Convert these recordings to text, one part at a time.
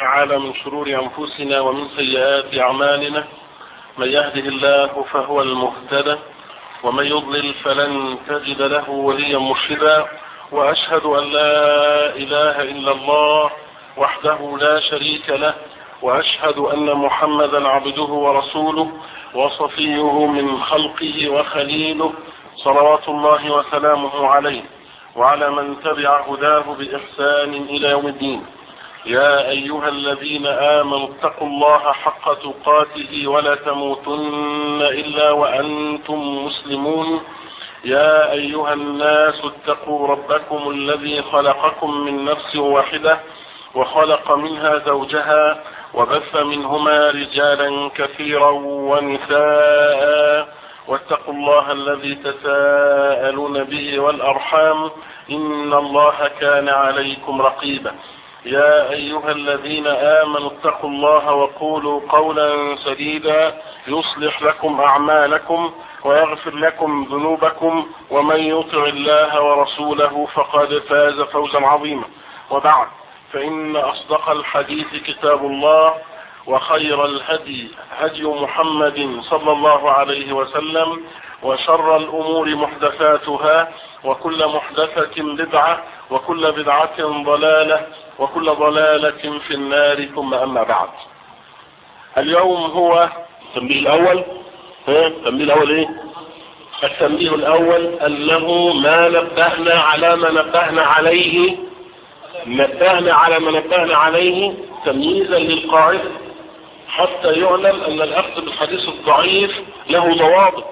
تعالى من شرور أنفسنا ومن سيئات أعمالنا من يهده الله فهو المهتدى ومن يضلل فلن تجد له وليا مرشدا وأشهد أن لا إله إلا الله وحده لا شريك له وأشهد أن محمدا عبده ورسوله وصفيه من خلقه وخليله صلوات الله وسلامه عليه وعلى من تبع هداه بإحسان إلى يوم الدين يا أيها الذين آمنوا اتقوا الله حق تقاته ولا تموتن إلا وأنتم مسلمون يا أيها الناس اتقوا ربكم الذي خلقكم من نفس واحدة وخلق منها زوجها وبث منهما رجالا كثيرا ونساء واتقوا الله الذي تساءلون به والأرحام إن الله كان عليكم رقيبا يا أيها الذين آمنوا اتقوا الله وقولوا قولا سديدا يصلح لكم أعمالكم ويغفر لكم ذنوبكم ومن يطع الله ورسوله فقد فاز فوزا عظيما وبعد فإن أصدق الحديث كتاب الله وخير الهدي هدي محمد صلى الله عليه وسلم وشر الأمور محدثاتها وكل محدثة بدعة وكل بدعة ضلالة وكل ضلالة في النار ثم أما بعد اليوم هو التنبيه الأول ها التنبيه الأول إيه التنبيه الأول أنه ما نبهنا على ما نبهنا عليه نبهنا على ما نبهنا عليه تمييزا للقاعدة حتى يعلم أن الأخذ بالحديث الضعيف له ضوابط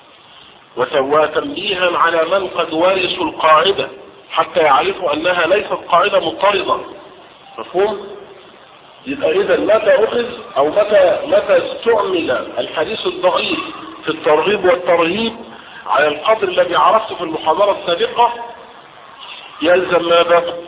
وتنبيها على من قد ورثوا القاعدة حتى يعرفوا أنها ليست قاعدة مضطردة مفهوم؟ يبقى إذا متى أخذ أو متى متى استعمل الحديث الضعيف في الترغيب والترهيب على القدر الذي عرفته في المحاضرة السابقة يلزم ماذا؟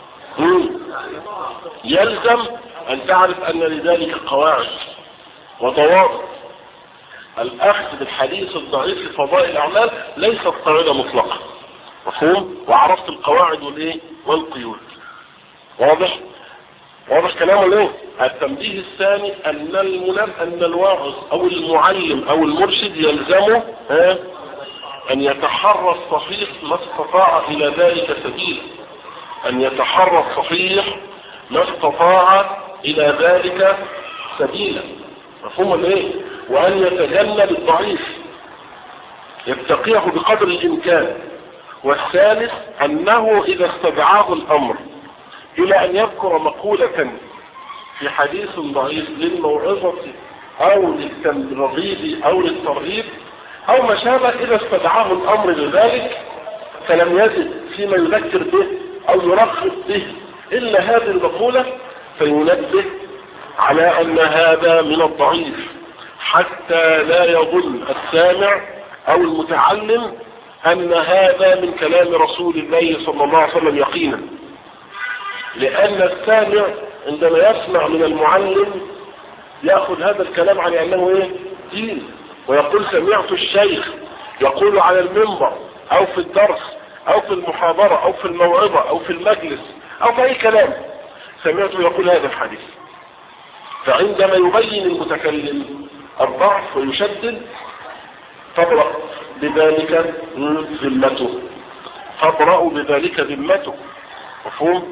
يلزم أن تعرف أن لذلك قواعد وضوابط الأخذ بالحديث الضعيف في فضائل الأعمال ليست قاعدة مطلقة مفهوم وعرفت القواعد والايه والقيود واضح واضح كلامه ليه التنبيه الثاني ان المنب ان الواعظ او المعلم او المرشد يلزمه ها ان يتحرى الصحيح ما استطاع الى ذلك سبيلا ان يتحرى الصحيح ما استطاع الى ذلك سبيلا مفهوم ايه وان يتجنب الضعيف يتقيه بقدر الامكان والثالث انه اذا استدعاه الامر الى ان يذكر مقولة في حديث ضعيف للموعظة او للترغيب او للترغيب او ما شابه اذا استدعاه الامر لذلك فلم يزد فيما يذكر به او يرغب به الا هذه المقولة فينبه على ان هذا من الضعيف حتى لا يظن السامع او المتعلم ان هذا من كلام رسول الله صلى الله عليه وسلم يقينا لان السامع عندما يسمع من المعلم ياخذ هذا الكلام على انه ايه دين ويقول سمعت الشيخ يقول على المنبر او في الدرس او في المحاضرة او في الموعظة او في المجلس او في اي كلام سمعته يقول هذا الحديث فعندما يبين المتكلم الضعف ويشدد تبرأ بذلك ذمته تبرأ بذلك ذمته مفهوم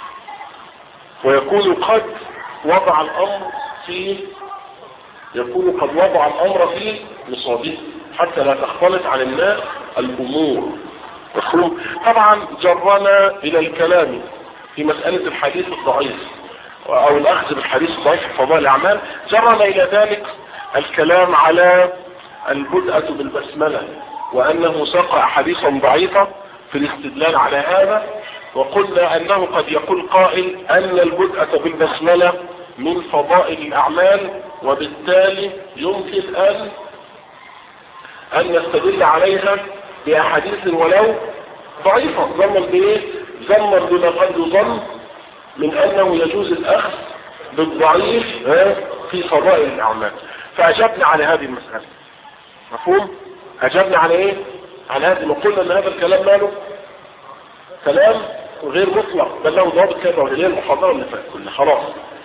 ويكون قد وضع الامر في يكون قد وضع الامر في نصابه حتى لا تختلط على الناس الامور مفهوم طبعا جرنا الى الكلام في مسألة الحديث الضعيف او الاخذ بالحديث الضعيف في فضاء الاعمال جرنا الى ذلك الكلام على البدءة بالبسملة وانه سقع حديثا ضعيفا في الاستدلال على هذا وقلنا انه قد يقول قائل ان البدءة بالبسملة من فضائل الاعمال وبالتالي يمكن ان ان نستدل عليها باحاديث ولو ضعيفة ظنا بايه ظنا بما قد يظن من انه يجوز الاخذ بالضعيف في فضائل الاعمال فاجبنا على هذه المسألة مفهوم اجبنا على ايه على هذه وقلنا ان هذا الكلام ماله كلام غير مطلق بل له ضابط كما وهي المحاضرة اللي فاتت كلها خلاص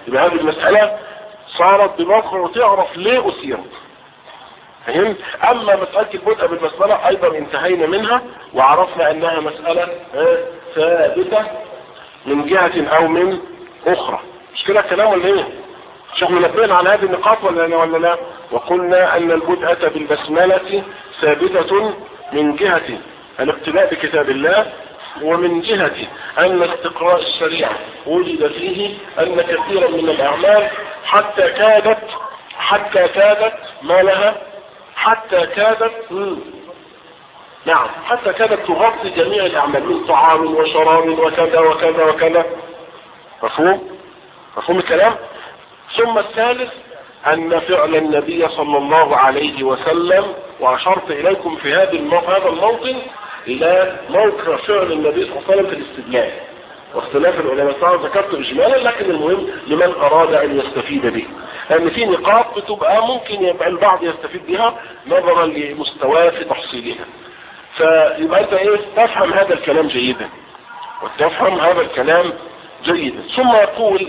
يبقى هذه المسألة صارت بموقع وتعرف ليه أسيرت فهمت اما مسألة البدء بالبسملة ايضا انتهينا منها وعرفنا انها مسألة ثابتة من جهة او من اخرى مش كده كلام ولا ايه مش احنا نبهنا على هذه النقاط ولا لا ولا لا وقلنا ان البدءة بالبسملة ثابتة من جهة الاقتناء بكتاب الله ومن جهة ان استقراء الشريعة وجد فيه ان كثيرا من الاعمال حتى كادت حتى كادت ما لها حتى كادت نعم حتى كادت تغطي جميع الاعمال من طعام وشراب وكذا وكذا وكذا مفهوم مفهوم الكلام ثم الثالث ان فعل النبي صلى الله عليه وسلم واشرت اليكم في هذا هذا الموطن الى موقع فعل النبي صلى الله عليه وسلم في الاستدلال واختلاف العلماء طبعا ذكرت اجمالا لكن المهم لمن اراد ان يستفيد به لان في نقاط بتبقى ممكن يبقى البعض يستفيد بها نظرا لمستواه في تحصيلها فيبقى انت ايه تفهم هذا الكلام جيدا وتفهم هذا الكلام جيدا ثم يقول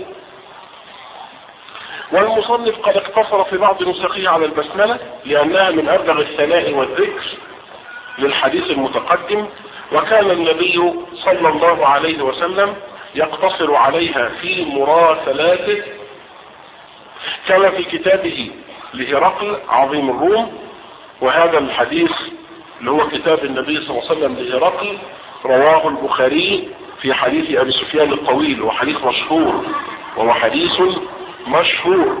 والمصنف قد اقتصر في بعض نسخه على البسملة لأنها من أبلغ الثناء والذكر للحديث المتقدم وكان النبي صلى الله عليه وسلم يقتصر عليها في مراسلاته كما في كتابه لهرقل عظيم الروم وهذا الحديث اللي هو كتاب النبي صلى الله عليه وسلم لهرقل رواه البخاري في حديث ابي سفيان الطويل وحديث مشهور وهو حديث مشهور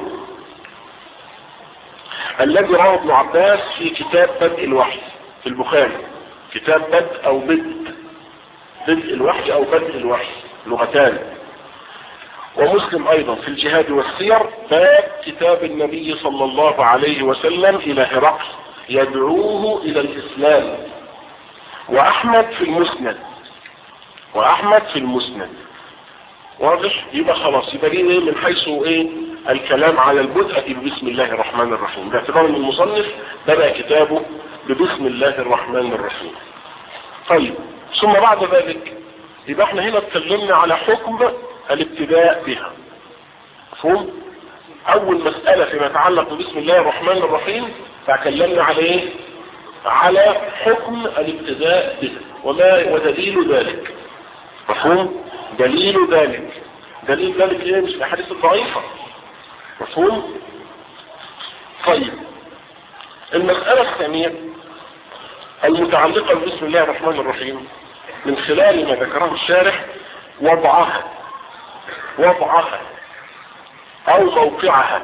الذي رواه ابن عباس في كتاب بدء الوحي في البخاري كتاب بدء او بدء بدء الوحي او بدء الوحي لغتان ومسلم ايضا في الجهاد والسير باب كتاب النبي صلى الله عليه وسلم الى هرقل يدعوه الى الاسلام واحمد في المسند واحمد في المسند واضح يبقى خلاص يبقى دي ايه من حيث ايه الكلام على البدء بسم الله الرحمن الرحيم باعتبار ان المصنف بدأ كتابه ببسم الله الرحمن الرحيم طيب ثم بعد ذلك يبقى احنا هنا اتكلمنا على حكم الابتداء بها مفهوم اول مسألة فيما يتعلق بسم الله الرحمن الرحيم فكلمنا على ايه على حكم الابتداء بها وما ودليل ذلك مفهوم دليل ذلك دليل ذلك ايه مش الاحاديث الضعيفة مفهوم طيب المسألة الثانية المتعلقة بسم الله الرحمن الرحيم من خلال ما ذكره الشارح وضعها وضعها او موقعها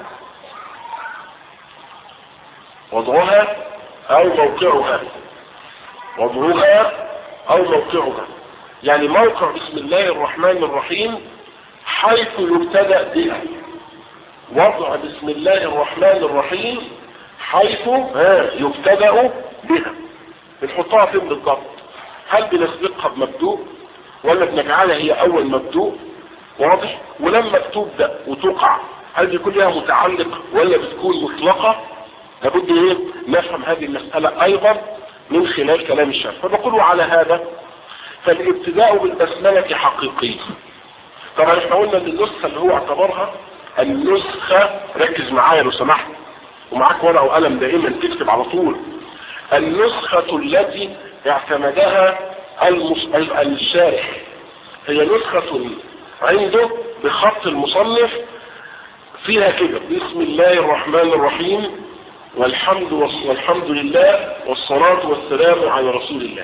وضعها او موقعها وضعها او موقعها يعني موقع بسم الله الرحمن الرحيم حيث يبتدأ بها وضع بسم الله الرحمن الرحيم حيث يبتدأ بها بنحطها فين بالضبط هل بنسبقها بمبدوء ولا بنجعلها هي اول مبدوء واضح ولما تبدأ وتقع هل بيكون لها متعلق ولا بتكون مطلقة لابد ايه نفهم هذه المسألة ايضا من خلال كلام الشارع فبقول على هذا فالابتداء بالبسملة حقيقي طبعا احنا قلنا ان النسخة اللي هو اعتبرها النسخة ركز معايا لو سمحت ومعاك ورقة وقلم دائما تكتب على طول النسخة التي اعتمدها المص... الشارح هي نسخة عنده بخط المصنف فيها كده بسم الله الرحمن الرحيم والحمد والحمد لله والصلاة والسلام على رسول الله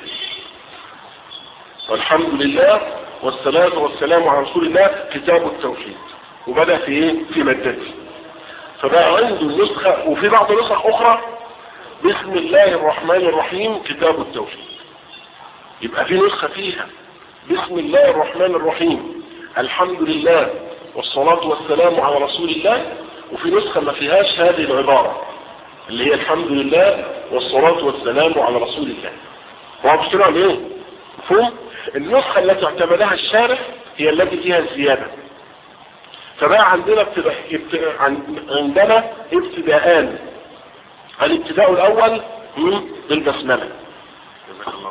والحمد لله والصلاة والسلام على رسول الله كتاب التوحيد وبدأ في ايه في مادته فبقى عنده نسخة وفي بعض نسخ اخرى بسم الله الرحمن الرحيم كتاب التوحيد يبقى في نسخة فيها بسم الله الرحمن الرحيم الحمد لله والصلاة والسلام على رسول الله وفي نسخة ما فيهاش هذه العبارة اللي هي الحمد لله والصلاة والسلام على رسول الله واضح كده ايه مفهوم النسخة التي اعتمدها الشارع هي التي فيها الزيادة فبقى عندنا ابتداء عندنا ابتداءان الابتداء الاول بالبسملة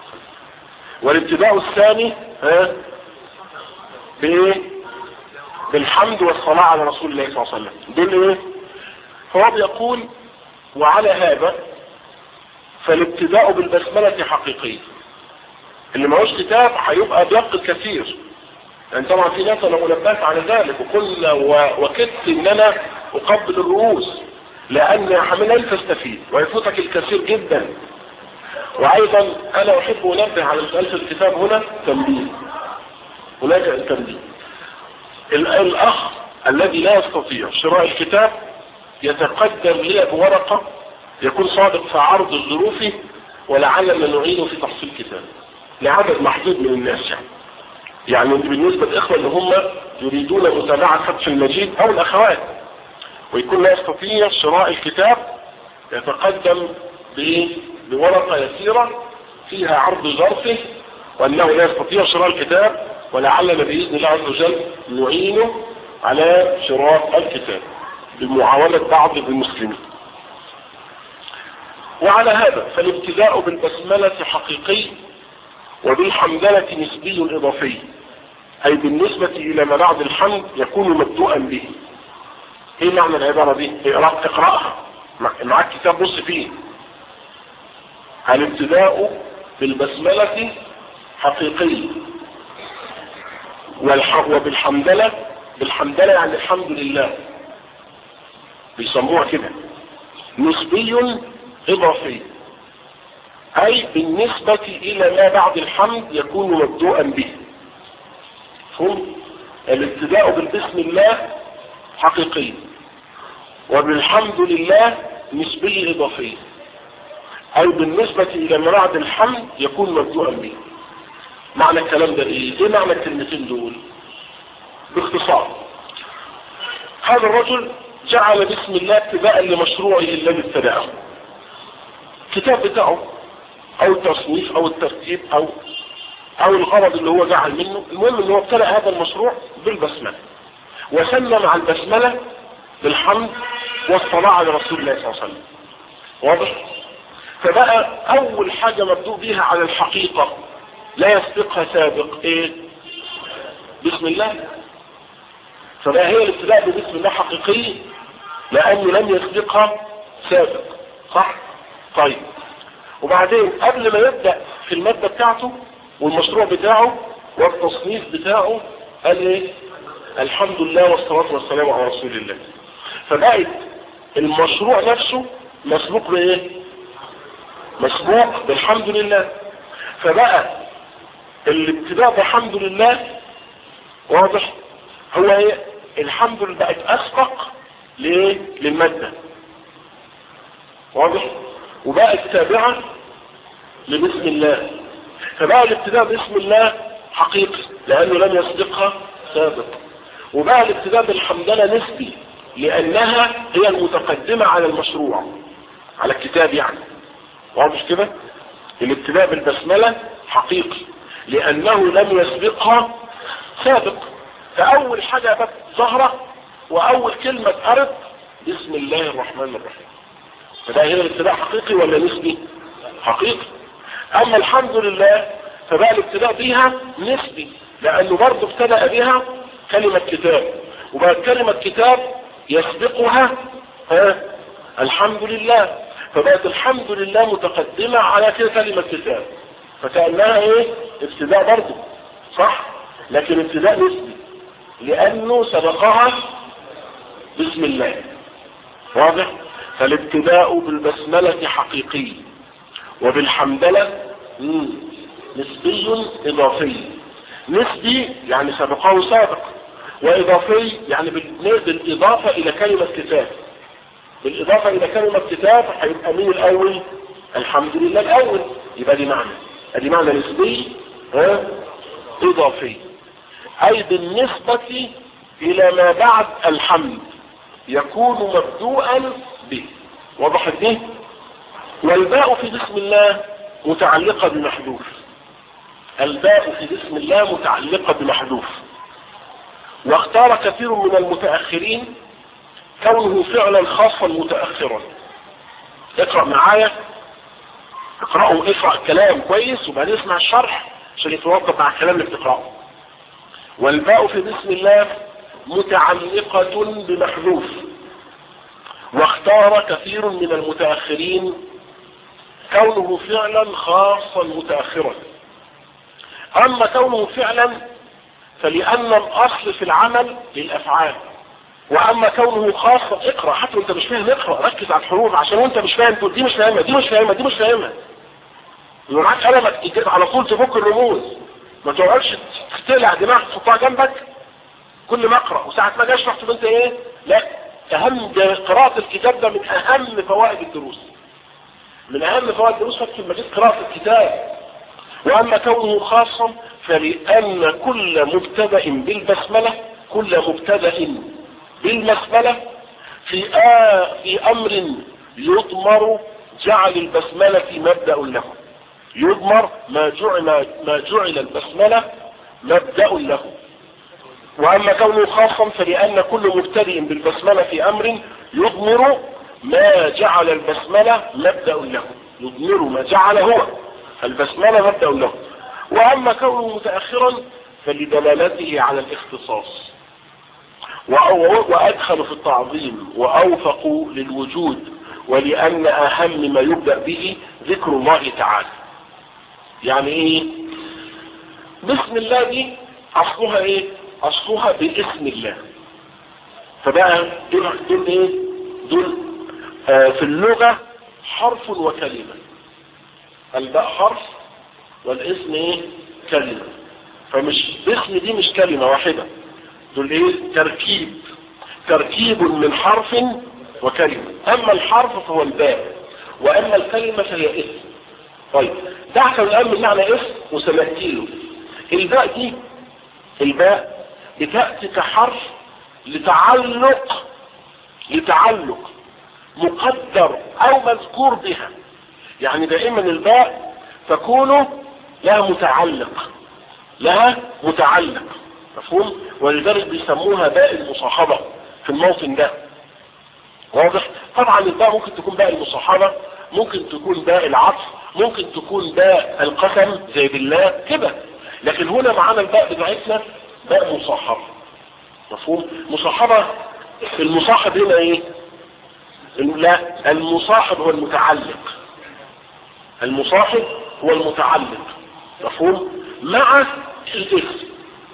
والابتداء الثاني ها بايه بالحمد والصلاة على رسول الله صلى الله عليه وسلم دول ايه فهو بيقول وعلى هذا فالابتداء بالبسملة حقيقي اللي معهوش كتاب هيبقى بيفقد كثير يعني طبعا في ناس انا منبهت على ذلك وقلنا وكدت ان انا اقبل الرؤوس لان حمل لن تستفيد ويفوتك الكثير جدا وايضا انا احب انبه على مسألة الكتاب هنا تنبيه هناك التنبيه الاخ الذي لا يستطيع شراء الكتاب يتقدم لي بورقة يكون صادق في عرض ظروفه ولعلنا نعينه في تحصيل كتاب لعدد محدود من الناس يعني يعني بالنسبة للإخوة اللي هم يريدون متابعة فتح المجيد أو الأخوات ويكون لا يستطيع شراء الكتاب يتقدم بورقة يسيرة فيها عرض ظرفه وأنه لا يستطيع شراء الكتاب ولعلنا بإذن الله عز وجل نعينه على شراء الكتاب بمعاونة بعض المسلمين وعلى هذا فالابتداء بالبسملة حقيقي وبالحمدلة نسبي إضافي أي بالنسبة إلى ما بعد الحمد يكون مبدوءا به ايه معنى العبارة دي اقرأها معاك كتاب بص فيه الابتداء بالبسملة حقيقي وبالحمدلة بالحمدلة يعني الحمد لله بيسموها كده نسبي اضافي اي بالنسبة الى ما بعد الحمد يكون مبدوءا به فهم الابتداء بالبسم الله حقيقي وبالحمد لله نسبي اضافي اي بالنسبة الى ما بعد الحمد يكون مبدوءا به معنى الكلام ده ايه ايه معنى الكلمتين دول باختصار هذا الرجل جعل بسم الله ابتداء لمشروعه الذي ابتدأه الكتاب بتاعه او التصنيف او الترتيب او او الغرض اللي هو جعل منه المهم ان هو ابتدأ هذا المشروع بالبسملة وسمى مع البسملة بالحمد والصلاة على رسول الله صلى الله عليه وسلم واضح فبقى اول حاجة مبدوء بيها على الحقيقة لا يسبقها سابق ايه بسم الله فبقى هي الابتداء ببسم الله حقيقي لانه لم يسبقها سابق صح طيب وبعدين قبل ما يبدأ في المادة بتاعته والمشروع بتاعه والتصنيف بتاعه قال ايه الحمد لله والصلاة والسلام على رسول الله فبقت المشروع نفسه مسبوق بايه مسبوق بالحمد لله فبقى الابتداء بالحمد لله واضح هو ايه الحمد لله بقت اسبق ليه للمادة واضح وبقت تابعة لبسم الله فبقى الابتداء باسم الله حقيقي لانه لم يسبقها سابق وبقى الابتداء بالحمدلة نسبي لانها هي المتقدمة على المشروع على الكتاب يعني واضح كده الابتداء بالبسملة حقيقي لانه لم يسبقها سابق فاول حاجة بقت ظهرة واول كلمة اتقرت بسم الله الرحمن الرحيم فده هنا الابتداء حقيقي ولا نسبي حقيقي اما الحمد لله فبقى الابتداء بيها نسبي لانه برضه ابتدأ بها كلمة كتاب وبقت كلمة كتاب يسبقها ها الحمد لله فبقت الحمد لله متقدمة على كده كلمة كتاب فكأنها ايه ابتداء برضه صح لكن ابتداء نسبي لانه سبقها بسم الله واضح فالابتداء بالبسملة حقيقي وبالحمدلة نسبي اضافي نسبي يعني سبقه سابق واضافي يعني بالاضافة الى كلمة كتاب بالاضافة الى كلمة كتاب هيبقى مين الاول الحمد لله الاول يبقى دي معنى ادي معنى نسبي ها اضافي اي بالنسبة الى ما بعد الحمد يكون مبدوءا به وضحت دي والباء في بسم الله متعلقة بمحذوف الباء في بسم الله متعلقة بمحذوف واختار كثير من المتأخرين كونه فعلا خاصا متأخرا اقرأ معايا اقرأوا اقرأ الكلام كويس وبعدين اسمع الشرح عشان يتوقف مع الكلام اللي بتقرأه والباء في بسم الله متعلقة بمحذوف واختار كثير من المتأخرين كونه فعلا خاصا متأخرا اما كونه فعلا فلان الاصل في العمل للافعال واما كونه خاصا اقرأ حتى وانت مش فاهم اقرأ ركز على الحروف عشان وانت مش فاهم تقول دي مش فاهمها دي مش فاهمها دي مش فاهمها لو معاك قلمك تجيب على طول تفك الرموز ما تقعدش تقلع دماغك تحطها جنبك كل ما اقرا وساعه ما جاش رحت انت ايه لا اهم قراءه الكتاب ده من اهم فوائد الدروس من اهم فوائد الدروس فتح المجلس قراءه الكتاب واما كونه خاصا فلان كل مبتدا بالبسمله كل مبتدا بالبسمله في آه في امر يضمر جعل البسمله مبدا له يضمر ما جعل ما جعل البسمله مبدا له واما كونه خاصا فلان كل مبتدئ بالبسمله في امر يضمر ما جعل البسمله مبدا له يضمر ما جعل هو البسمله مبدا له واما كونه متاخرا فلدلالته على الاختصاص وادخل في التعظيم واوفق للوجود ولان اهم ما يبدا به ذكر الله تعالى يعني ايه بسم الله دي اصلها ايه اصلها باسم الله فبقى دول دول ايه دول آه في اللغة حرف وكلمة الباء حرف والاسم ايه كلمة فمش اسم دي مش كلمة واحدة دول ايه تركيب تركيب من حرف وكلمة اما الحرف فهو الباء واما الكلمة فهي اسم طيب دعك الان من معنى اسم وسمعتي له الباء دي الباء بتأتي كحرف لتعلق لتعلق مقدر او مذكور بها يعني دائما الباء تكون لها متعلق لها متعلق مفهوم ولذلك بيسموها باء المصاحبة في الموطن ده واضح طبعا الباء ممكن تكون باء المصاحبة ممكن تكون باء العطف ممكن تكون باء القسم زي بالله كده لكن هنا معانا الباء بتاعتنا باء مصاحبة مفهوم مصاحبة المصاحب هنا ايه لا المصاحب هو المتعلق المصاحب هو المتعلق مفهوم مع الاسم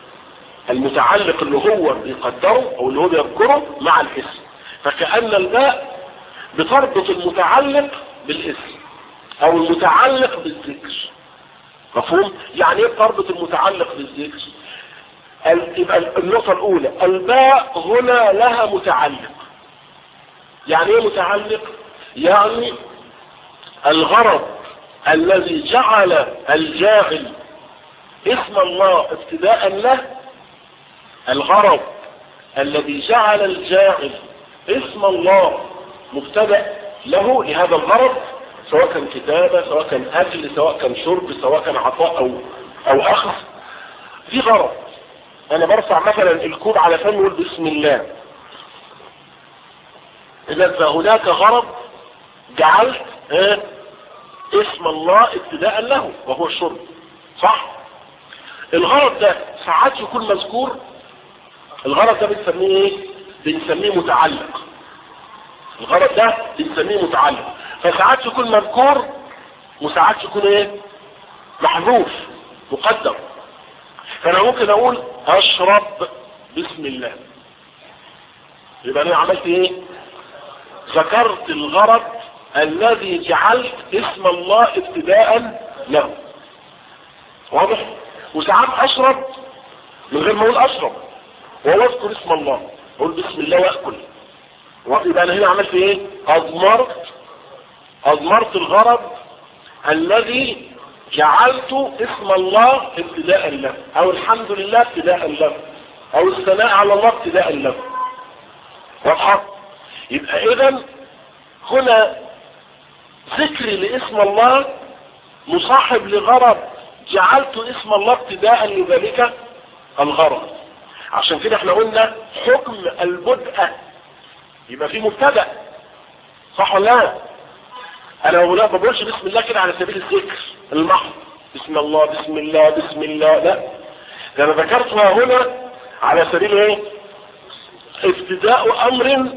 المتعلق اللي هو بيقدره او اللي هو بيذكره مع الاسم فكأن الباء بتربط المتعلق بالاسم او المتعلق بالذكر مفهوم يعني ايه تربط المتعلق بالذكر يبقى النقطة الاولى الباء هنا لها متعلق يعني ايه متعلق يعني الغرض الذي جعل الجاهل اسم الله ابتداء له الغرض الذي جعل الجاهل اسم الله مبتدا له لهذا الغرض سواء كان كتابة سواء كان اكل سواء كان شرب سواء كان عطاء او او اخذ في غرض انا برفع مثلا الكوب على فمي واقول بسم الله اذا فهناك غرض جعلت اه اسم الله ابتداء له وهو الشرب صح الغرض ده ساعات يكون مذكور الغرض ده بنسميه ايه بنسميه متعلق الغرض ده بنسميه متعلق فساعات يكون مذكور وساعات يكون ايه محذوف مقدر فانا ممكن اقول اشرب بسم الله يبقى انا عملت ايه ذكرت الغرض الذي جعلت اسم الله ابتداء له واضح وساعات اشرب من غير ما اقول اشرب وهو اذكر اسم الله اقول بسم الله واكل يبقى انا هنا عملت ايه اضمرت اضمرت الغرض الذي جعلت اسم الله ابتداء له او الحمد لله ابتداء له او الثناء على الله ابتداء له واضحه يبقى اذا هنا ذكر لاسم الله مصاحب لغرض جعلت اسم الله ابتداء لذلك الغرض عشان كده احنا قلنا حكم البدء يبقى في مبتدا صح ولا لا انا لا بقولش بسم الله كده على سبيل الذكر المحض بسم الله بسم الله بسم الله لا ده انا ذكرتها هنا على سبيل ايه ابتداء امر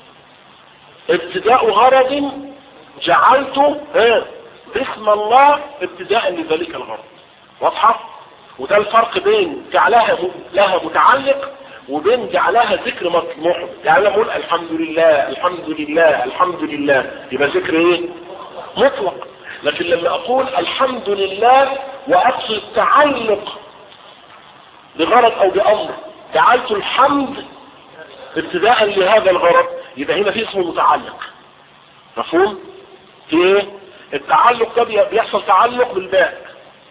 ابتداء غرض جعلته ها باسم الله ابتداء لذلك الغرض واضحة وده الفرق بين جعلها لها متعلق وبين جعلها ذكر مطموح يعني نقول الحمد لله الحمد لله الحمد لله يبقى ذكر ايه مطلق لكن لما اقول الحمد لله واقصد تعلق بغرض او بامر جعلت الحمد ابتداء لهذا الغرض يبقى هنا في اسم متعلق مفهوم في ايه التعلق ده بيحصل تعلق بالباء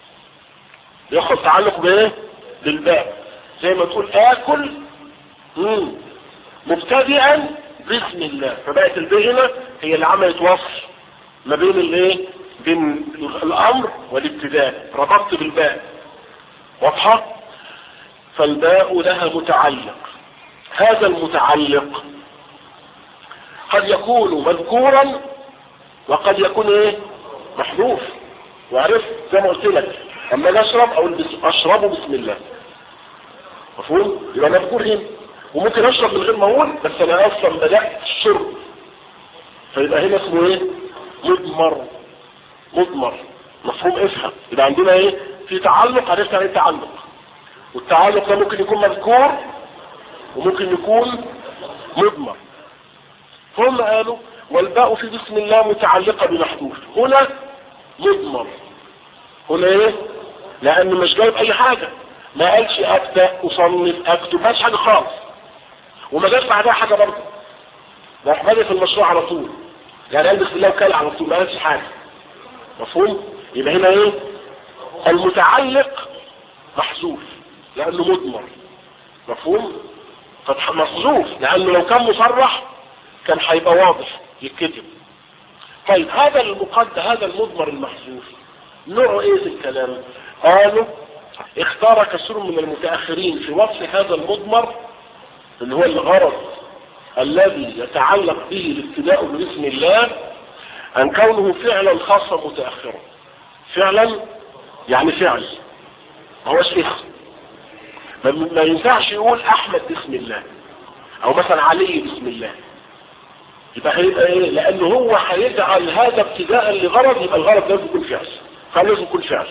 بيحصل تعلق بايه بالباء زي ما تقول اكل مم. مبتدئا بسم الله فبقت الباء هنا هي اللي عملت وصل ما بين الايه بين الامر والابتداء ربطت بالباء واضحه فالباء لها متعلق هذا المتعلق قد يكون مذكورا وقد يكون ايه محذوف وعرفت زي ما قلت لك اما اشرب او اشربه بسم الله مفهوم يبقى مذكور هنا وممكن اشرب من غير ما اقول بس انا اصلا بدات الشرب فيبقى هنا اسمه ايه مضمر مضمر مفهوم افهم يبقى عندنا ايه في تعلق عرفت يعني ايه تعلق والتعلق ده ممكن يكون مذكور وممكن يكون مضمر هم قالوا والباء في بسم الله متعلقة بمحذوف هنا مضمر هنا ايه لان مش جايب اي حاجة ما قالش ابدأ اصنف اكتب ماش حاجة خالص وما جاش بعدها حاجة برضه راح بادئ في المشروع على طول يعني قال بسم الله وكال على طول ما قالش حاجة مفهوم يبقى هنا ايه المتعلق محذوف لانه مضمر مفهوم فتح محذوف لانه لو كان مصرح كان هيبقى واضح يتكتب طيب هذا المقد هذا المضمر المحذوف نوعه ايه في الكلام قالوا اختار كثير من المتاخرين في وصف هذا المضمر اللي هو الغرض الذي يتعلق به الابتداء باسم الله ان كونه فعلا خاصا متاخرا فعلا يعني فعل ما هوش اسم ما ينفعش يقول احمد بسم الله او مثلا علي بسم الله يبقى هيبقى ايه لانه هو هيجعل هذا ابتداء لغرض يبقى الغرض لازم يكون فعل فلازم يكون فعل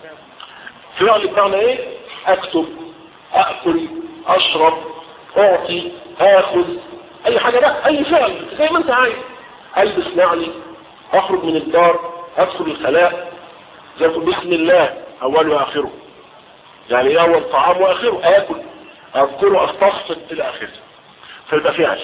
فعل بمعنى ايه اكتب اكل اشرب اعطي اخذ اي حاجة بقى اي فعل زي ما انت عايز البس نعلي اخرج من الدار ادخل الخلاء زي بسم الله اوله واخره يعني ايه اول طعام واخره اكل اذكره استغفر الى اخره فيبقى فعل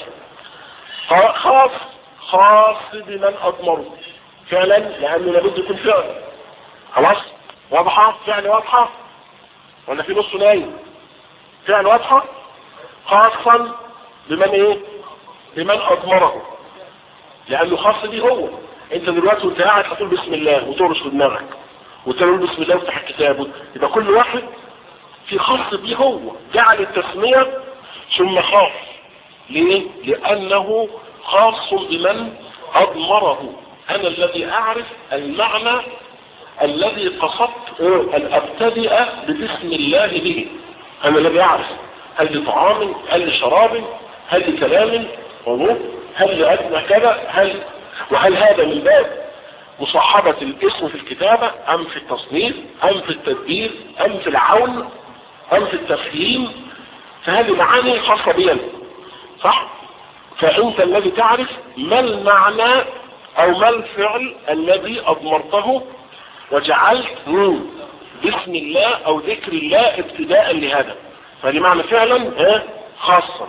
خاص خاص بمن اضمره فعلا لانه لابد يكون فعل خلاص واضحة فعل واضحة ولا في نص نايم فعل واضحة خاصا بمن ايه بمن اضمره لانه خاص بيه هو انت دلوقتي وانت قاعد هتقول بسم الله وترش في دماغك وتقول بسم الله وافتح الكتاب يبقى كل واحد في خاص بيه هو جعل التسمية ثم خاص ليه لانه خاص بمن اضمره انا الذي اعرف المعنى الذي قصدت ان ابتدئ ببسم الله به انا الذي اعرف هل لطعام هل لشراب هل لكلام هل لأدنى كذا هل وهل هذا من باب مصاحبة الاسم في الكتابة ام في التصنيف ام في التدبير ام في العون ام في التفهيم فهذه معاني خاصة بي صح فانت الذي تعرف ما المعنى او ما الفعل الذي اضمرته وجعلت بسم الله او ذكر الله ابتداء لهذا فهذه معنى فعلا خاصا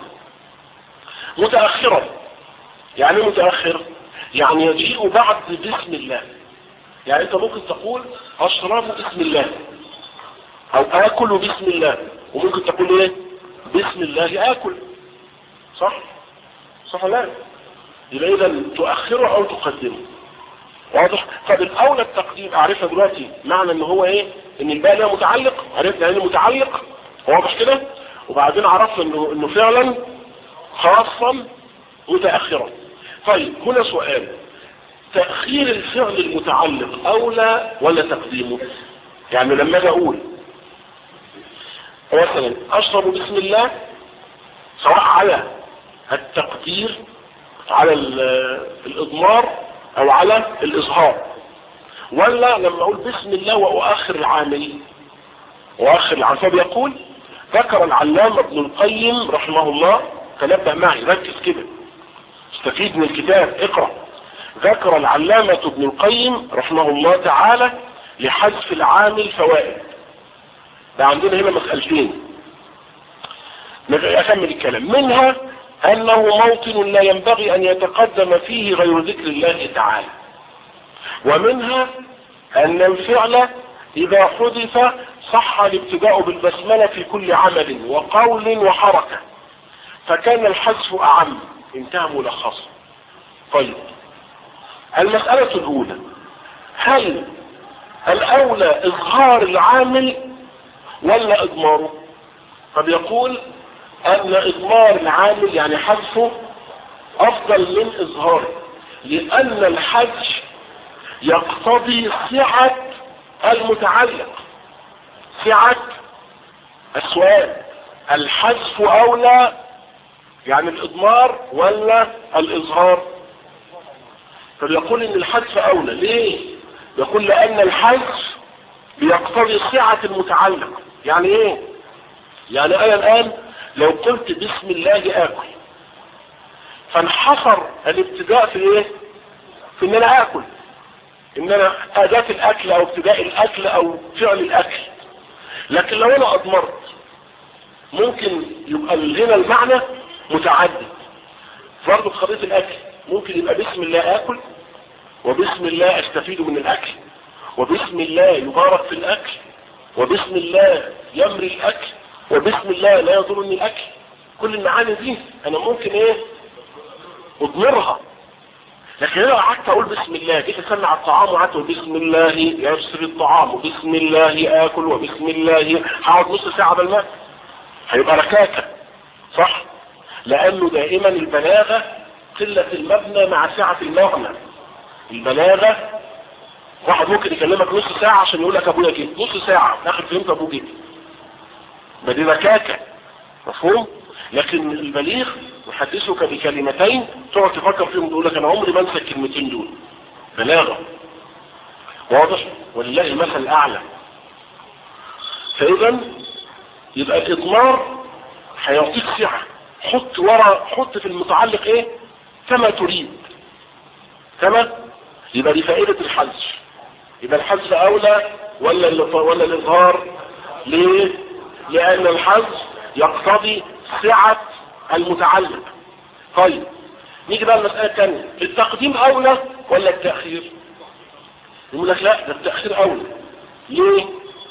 متأخرا يعني متأخر يعني يجيء بعد بسم الله يعني انت ممكن تقول اشرب بسم الله او اكل بسم الله وممكن تقول ايه بسم الله اكل صح صح لا يبقى اذا تؤخره او تقدمه واضح طب الاولى التقديم اعرفها دلوقتي معنى ان هو ايه ان الباء ده متعلق عرفنا يعني متعلق واضح كده وبعدين عرفنا انه انه فعلا خاصا متاخرا طيب هنا سؤال تأخير الفعل المتعلق اولى ولا تقديمه يعني لما اجي اقول مثلا اشرب بسم الله سواء على التقدير على الاضمار او على الاظهار ولا لما اقول بسم الله واؤخر العامل واخر العامل فبيقول ذكر العلامة ابن القيم رحمه الله تنبه معي ركز كده استفيد من الكتاب اقرأ ذكر العلامة ابن القيم رحمه الله تعالى لحذف العامل فوائد ده عندنا هنا مسألتين أكمل الكلام منها أنه موطن لا ينبغي أن يتقدم فيه غير ذكر الله تعالى ومنها أن الفعل إذا حذف صح الابتداء بالبسملة في كل عمل وقول وحركة فكان الحذف أعم انتهى ملخصا طيب المسألة الأولى هل الأولى إظهار العامل ولا إضماره فبيقول أن إضمار العامل يعني حذفه أفضل من إظهاره لأن الحذف يقتضي سعة المتعلق سعة السؤال الحذف أولى يعني الإضمار ولا الإظهار فبيقول إن الحذف أولى ليه يقول لأن الحذف بيقتضي سعة المتعلق يعني إيه يعني أنا الآن لو قلت بسم الله آكل فانحصر الابتداء في إيه في إن أنا آكل إن أنا أداة الأكل أو ابتداء الأكل أو فعل الأكل لكن لو أنا أضمرت ممكن يبقى هنا المعنى متعدد برضه في قضيه الاكل ممكن يبقى بسم الله اكل وبسم الله استفيد من الاكل وبسم الله يبارك في الاكل وبسم الله يمري الاكل وبسم الله لا يضرني الاكل كل المعاني دي انا ممكن ايه اضمرها لكن انا قعدت اقول بسم الله جيت اسمع على الطعام وقعدت اقول بسم الله يسر الطعام وبسم الله اكل وبسم الله هقعد نص ساعه بالماء هيبقى ركاكه صح لانه دائما البلاغة قلة المبنى مع سعة المعنى البلاغة واحد ممكن يكلمك نص ساعة عشان يقول لك ابويا كده نص ساعة اخر فهمت ابوه كده ما دي ركاكة مفهوم لكن البليغ يحدثك بكلمتين تقعد تفكر فيهم تقول لك انا عمري ما انسى الكلمتين دول بلاغة واضح ولله المثل الاعلى فاذا يبقى الاضمار هيعطيك سعه حط ورا حط في المتعلق ايه كما تريد كما يبقى دي فائدة الحذف يبقى الحذف اولى ولا ولا الاظهار ليه لان الحذف يقتضي سعة المتعلق طيب نيجي بقى المسألة الثانية التقديم اولى ولا التأخير يقول لك لا ده التأخير اولى ليه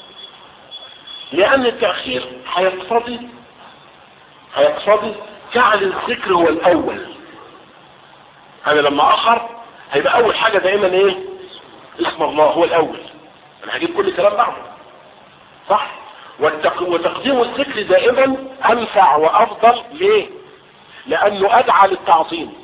لان التأخير هيقتضي هيقتضي جعل الذكر هو الاول انا لما اخر هيبقى اول حاجة دائما ايه اسم الله هو الاول انا هجيب كل كلام بعده صح والتق... وتقديم الذكر دائما انفع وافضل ليه لانه ادعى للتعظيم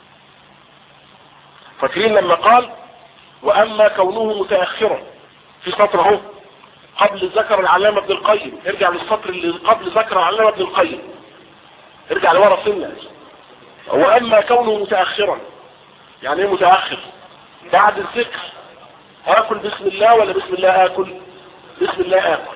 فاكرين لما قال واما كونه متاخرا في سطر اهو قبل ذكر العلامة ابن القيم ارجع للسطر اللي قبل ذكر العلامة ابن القيم ارجع لورا سنة واما كونه متأخرا يعني ايه متأخر بعد الذكر اكل بسم الله ولا بسم الله اكل بسم الله اكل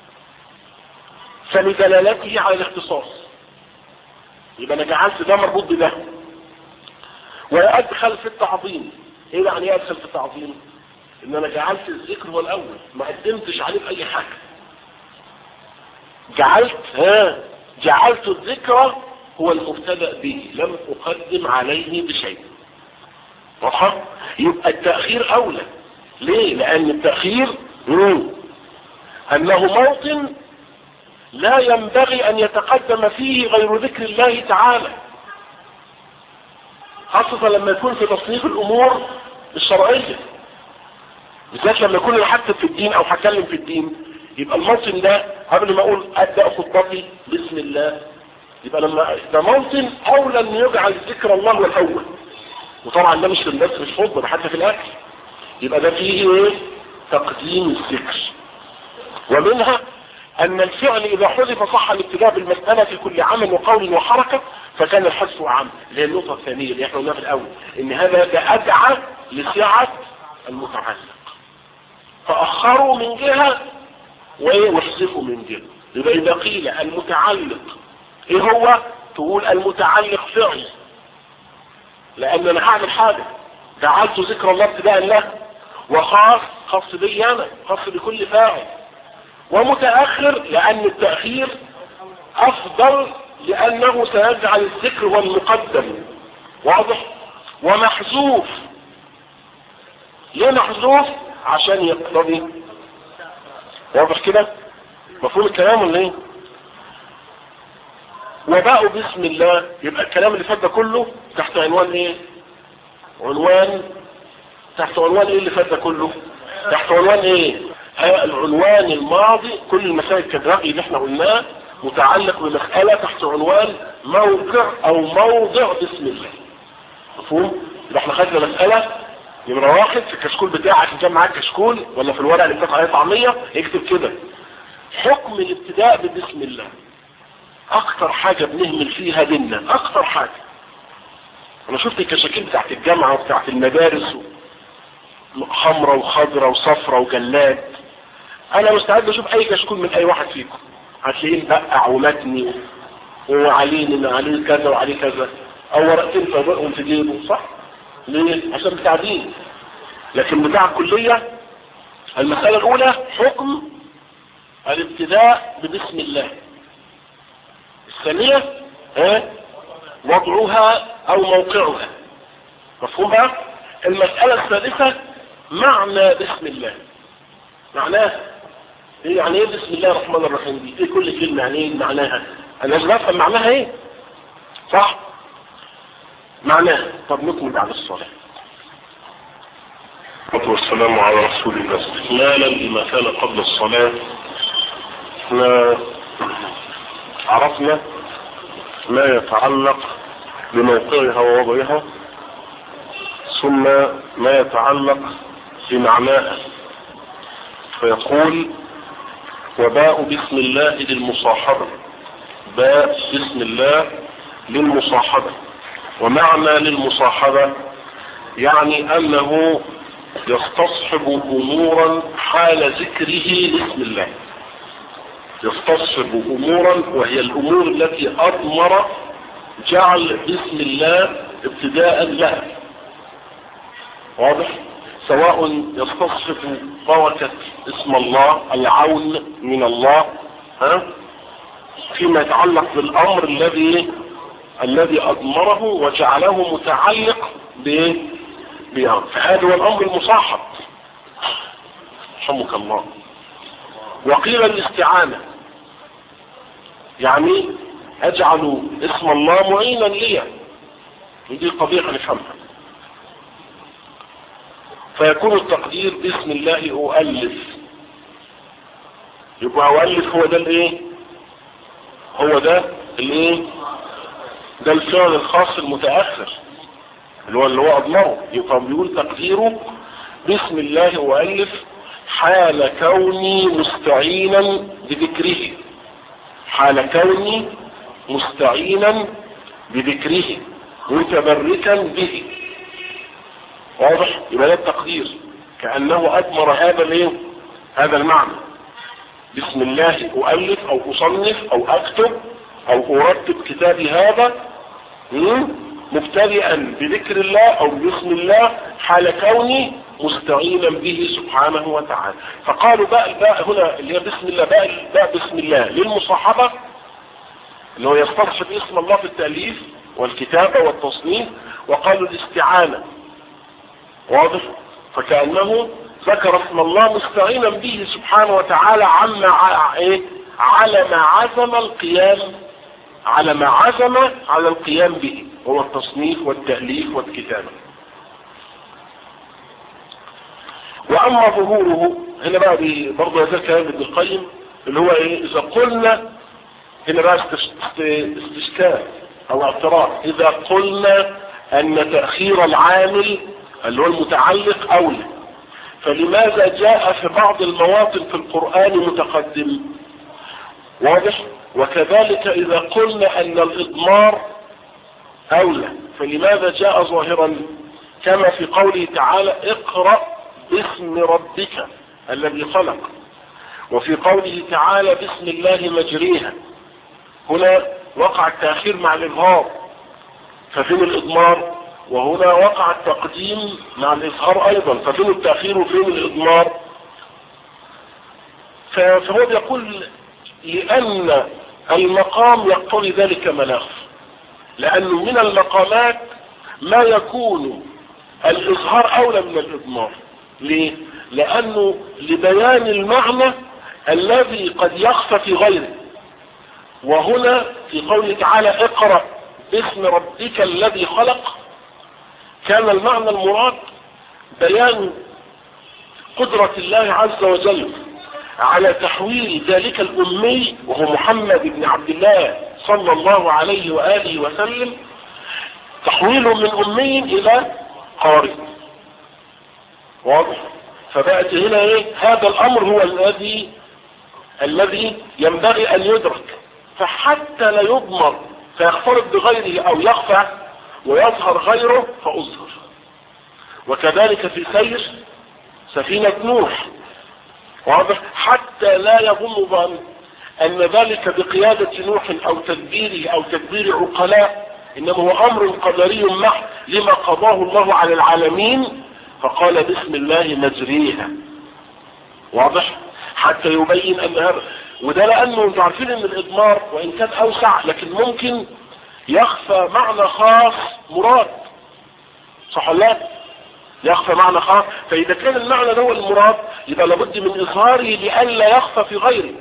فلدلالته على الاختصاص يبقى انا جعلت ده مربوط بده وادخل في التعظيم ايه يعني ايه ادخل في التعظيم ان انا جعلت الذكر هو الاول ما قدمتش عليه في اي حاجة جعلت ها جعلت الذكر هو المبتدأ به لم اقدم عليه بشيء واضحة يبقى التأخير اولى ليه لان التأخير مم. انه موطن لا ينبغي ان يتقدم فيه غير ذكر الله تعالى خاصة لما يكون في تصنيف الامور الشرعية بالذات لما يكون يحكم في الدين او هتكلم في الدين يبقى الموطن ده قبل ما اقول ابدا خطبتي بسم الله يبقى لما ده موطن اولى ان يجعل ذكر الله هو الاول وطبعا ده مش في الناس مش خطبه ده حتى في الاكل يبقى ده فيه ايه تقديم الذكر ومنها ان الفعل اذا حذف صح الابتداء بالمسألة في كل عمل وقول وحركة فكان الحذف اعم اللي هي النقطة الثانية اللي احنا قلناها في الاول ان هذا ادعى لسعة المتعلق فاخروا من جهة ويحذفوا من جهة يبقى اذا قيل المتعلق ايه هو تقول المتعلق فعل لان انا هعمل حاجة جعلت ذكر الله ابتداء له وخاص خاص بي انا خاص بكل فاعل ومتأخر لان التأخير افضل لانه سيجعل الذكر والمقدم واضح ومحذوف ليه محذوف عشان يقتضي واضح كده مفهوم الكلام ولا ايه وباء بسم الله يبقى الكلام اللي فات ده كله تحت عنوان ايه عنوان تحت عنوان ايه اللي فات ده كله تحت عنوان ايه آه العنوان الماضي كل المسائل الكدرائي اللي احنا قلناه متعلق بمسألة تحت عنوان موقع او موضع بسم الله مفهوم يبقى احنا خدنا مسألة نمرة واحد في الكشكول بتاعك ان كان معاك كشكول ولا في الورقة اللي بتاعك عليه طعمية اكتب كده حكم الابتداء ببسم الله اكتر حاجة بنهمل فيها ديننا اكتر حاجة انا شفت الكشاكيل بتاعت الجامعة وبتاعت المدارس حمرة وخضرة وصفرة وجلاد انا مستعد اشوف اي كشكول من اي واحد فيكم هتلاقيه مبقع ومتني وعليه عليه كذا وعليه كذا او ورقتين فوقهم في جيبه صح ليه عشان بتاع دين لكن بتاع الكلية المسألة الاولى حكم الابتداء ببسم الله الثانية اه وضعها او موقعها مفهوم بقى المسألة الثالثة معنى بسم الله معناه ايه يعني ايه بسم الله الرحمن الرحيم دي ايه كل كلمة يعني ايه معناها انا لازم افهم معناها ايه صح معناها طب نكمل بعد الصلاة والسلام على رسول الله استكمالا لما كان قبل الصلاة احنا عرفنا ما يتعلق بموقعها ووضعها ثم ما يتعلق بمعناها فيقول وباء بسم الله للمصاحبة باء بسم الله للمصاحبة ومعنى للمصاحبة يعني انه يستصحب امورا حال ذكره لاسم الله يستصحب امورا وهي الامور التي اضمر جعل بسم الله ابتداء لها واضح سواء يستصحب بركة اسم الله العون من الله ها فيما يتعلق بالامر الذي الذي اضمره وجعله متعلق بايه فهذا هو الامر المصاحب رحمك الله وقيل الاستعانة يعني اجعل اسم الله معينا لي ودي قضية هنفهمها فيكون التقدير بسم الله أؤلف يبقى أؤلف هو ده الايه هو ده الايه ده الفعل الخاص المتأخر اللي هو اللي هو أضمره يبقى بيقول تقديره بسم الله أؤلف حال كوني مستعينا بذكره حال كوني مستعينا بذكره متبركا به واضح يبقى ده التقدير كأنه أدمر هذا الايه هذا المعنى بسم الله أؤلف أو أصنف أو أكتب أو أرتب كتابي هذا مبتدئا بذكر الله أو باسم الله حال كوني مستعينا به سبحانه وتعالى فقالوا باء الباء هنا اللي هي بسم الله باء الباء بسم الله للمصاحبة اللي هو يستصحب اسم الله في التأليف والكتابة والتصنيف وقالوا الاستعانة واضح فكأنه ذكر اسم الله مستعينا به سبحانه وتعالى عما ع... ايه على ما عزم القيام على ما عزم على القيام به هو التصنيف والتأليف والكتابة واما ظهوره هنا بقى برضه هذا كلام ابن القيم اللي هو ايه اذا قلنا هنا بقى استشكال او اعتراض اذا قلنا ان تأخير العامل اللي هو المتعلق اولى فلماذا جاء في بعض المواطن في القرآن متقدم واضح وكذلك اذا قلنا ان الاضمار اولى فلماذا جاء ظاهرا كما في قوله تعالى اقرأ باسم ربك الذي خلق وفي قوله تعالى بسم الله مجريها هنا وقع التأخير مع الإظهار ففين الإضمار وهنا وقع التقديم مع الإظهار أيضا ففين التأخير وفين الإضمار فهو يقول لأن المقام يقتضي ذلك مناخ لأنه من المقامات ما يكون الإظهار أولى من الإضمار ليه؟ لأنه لبيان المعنى الذي قد يخفى في غيره وهنا في قوله تعالى اقرأ باسم ربك الذي خلق كان المعنى المراد بيان قدرة الله عز وجل على تحويل ذلك الأمي وهو محمد بن عبد الله صلى الله عليه وآله وسلم تحويله من أمي إلى قارئ واضح فبقت هنا ايه هذا الامر هو الذي الذي ينبغي ان يدرك فحتى لا يضمر فيختلط بغيره او يخفى ويظهر غيره فاظهر وكذلك في سير سفينة نوح واضح حتى لا يظن ظن ان ذلك بقيادة نوح او تدبيره او تدبير عقلاء انما هو امر قدري محض لما قضاه الله على العالمين فقال بسم الله مجريها واضح حتى يبين ان هذا وده لانه انتوا عارفين ان الاضمار وان كان اوسع لكن ممكن يخفى معنى خاص مراد صح ولا لا يخفى معنى خاص فاذا كان المعنى ده هو المراد يبقى لابد من اظهاره لئلا يخفى في غيره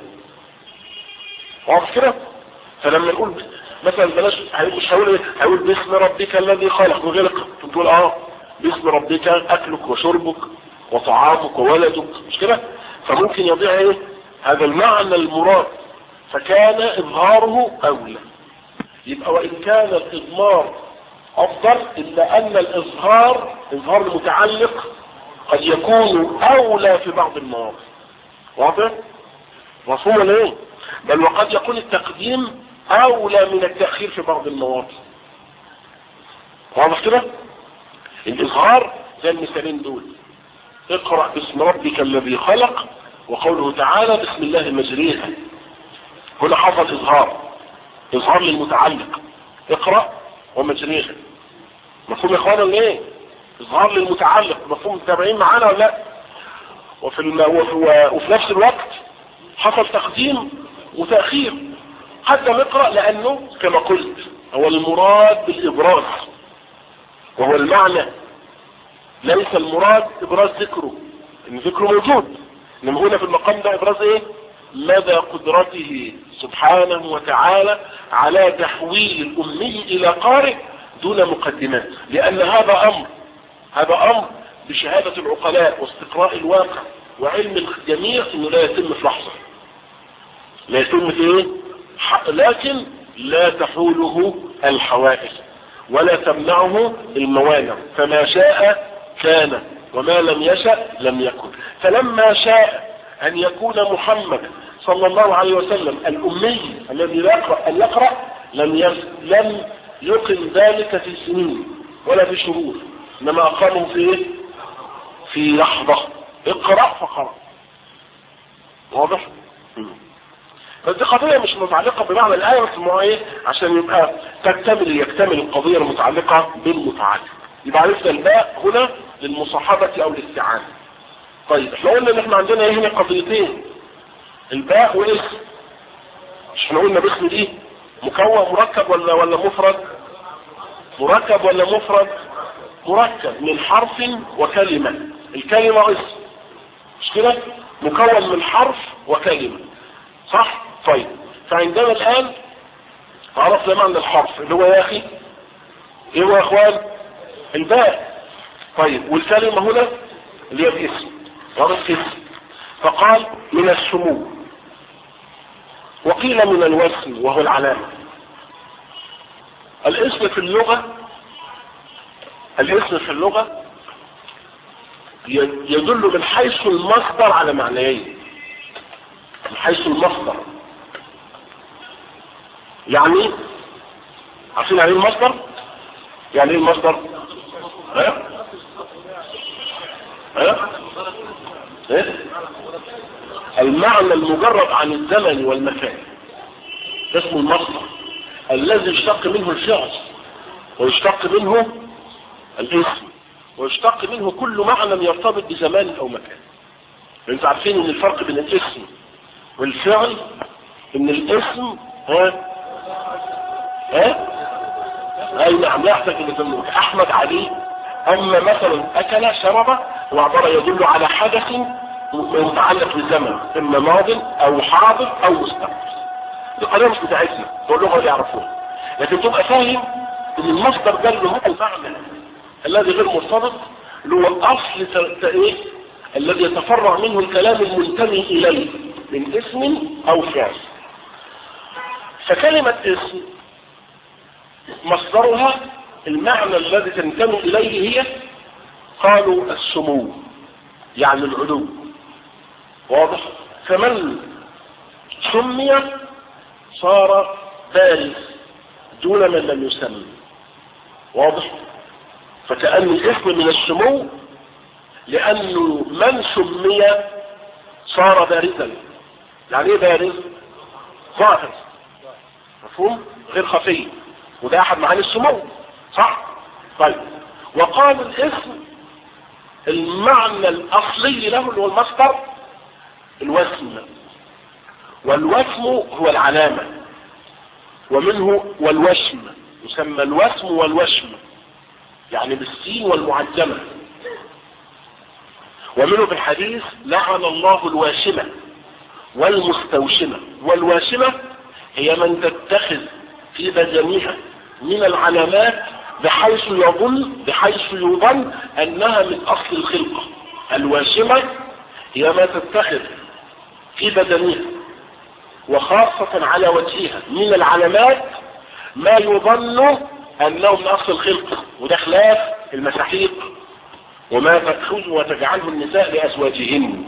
واضح كده فلما نقول مثلا بلاش مش هقول هقول باسم ربك الذي خلق وغيرك تقول اه باسم ربك اكلك وشربك وطعامك وولدك مش كده فممكن يضيع ايه هذا المعنى المراد فكان اظهاره اولى يبقى وان كان الاضمار افضل الا ان الاظهار اظهار المتعلق قد يكون اولى في بعض المواقف واضح مفهوم ايه بل وقد يكون التقديم اولى من التأخير في بعض المواقف واضح كده الاظهار زي المثالين دول اقرأ باسم ربك الذي خلق وقوله تعالى بسم الله مجريها هنا حصل اظهار اظهار للمتعلق اقرأ ومجريها مفهوم يا اخوانا ولا ايه اظهار للمتعلق مفهوم متابعين معانا ولا لا وفي, الم... وفي... وفي نفس الوقت حصل تقديم وتأخير حتى نقرأ لأنه كما قلت هو المراد بالإبراز وهو المعنى ليس المراد إبراز ذكره إن ذكره موجود إنما هنا في المقام ده إبراز إيه مدى قدرته سبحانه وتعالى على تحويل الأمي إلى قارئ دون مقدمات لأن هذا أمر هذا أمر بشهادة العقلاء واستقراء الواقع وعلم الجميع انه لا يتم في لحظة لا يتم في ايه لكن لا تحوله الحوائج ولا تمنعه الموانع فما شاء كان وما لم يشأ لم يكن فلما شاء ان يكون محمد صلى الله عليه وسلم الامي الذي لا يقرأ ان يقرأ لم لم يقم ذلك في سنين ولا في شهور انما اقامه في ايه في لحظة اقرأ فقرأ واضح بس دي قضية مش متعلقة بمعنى الآية بس ما ايه عشان يبقى تكتمل يكتمل القضية المتعلقة بالمتعلق يبقى عرفنا الباء هنا للمصاحبة او الاستعانة طيب احنا قلنا ان احنا عندنا ايه هنا قضيتين الباء واسم مش احنا قلنا باسم دي مكون مركب ولا ولا مفرد مركب ولا مفرد مركب من حرف وكلمة الكلمة اسم مش كده مكون من حرف وكلمة صح طيب فعندنا الآن عرفنا معنى الحرف اللي هو يا أخي ايه هو يا اخوان الباء طيب والكلمة هنا اللي هي الاسم عرفت اسم فقال من السمو وقيل من الوزن وهو العلامة الاسم في اللغة الاسم في اللغة يدل من حيث المصدر على معنيين من حيث المصدر يعني عارفين يعني ايه المصدر يعني ايه المصدر ها ها ايه المعنى المجرد عن الزمن والمكان ده اسمه المصدر الذي يشتق منه الفعل ويشتق منه الاسم ويشتق منه كل معنى يرتبط بزمان او مكان انتوا عارفين ان الفرق بين الاسم والفعل ان الاسم ها ها اي نعم لا يحتاج الى تنويه احمد علي اما مثلا اكل شرب هو عباره يدل على حدث متعلق بزمن اما ماض او حاضر او مستقبل دي قضيه مش بتاعتنا دول اللغه اللي يعرفوها لكن تبقى فاهم ان المصدر ده اللي هو المعنى الذي غير مرتبط اللي هو الاصل ت- ايه الذي يتفرع منه الكلام المنتمي اليه من اسم او فعل فكلمة اسم مصدرها المعنى الذي تنتمي اليه هي قالوا السمو يعني العلو واضح فمن سمي صار بارز دون من لم يسمى واضح فكأن الاسم من السمو لأنه من سمي صار بارزا يعني ايه بارز ظاهر مفهوم غير خفي وده احد معاني السمو صح طيب وقال الاسم المعنى الاصلي له اللي هو المصدر الوسم والوسم هو العلامة ومنه والوشم يسمى الوسم والوشم يعني بالسين والمعجمة ومنه في الحديث لعن الله الواشمة والمستوشمة والواشمة هي من تتخذ في بدنها من العلامات بحيث يظن بحيث يظن انها من اصل الخلقة الواشمة هي ما تتخذ في بدنها وخاصة على وجهها من العلامات ما يظن انه من اصل الخلقة وده خلاف المساحيق وما تأخذ وتجعله النساء لأزواجهن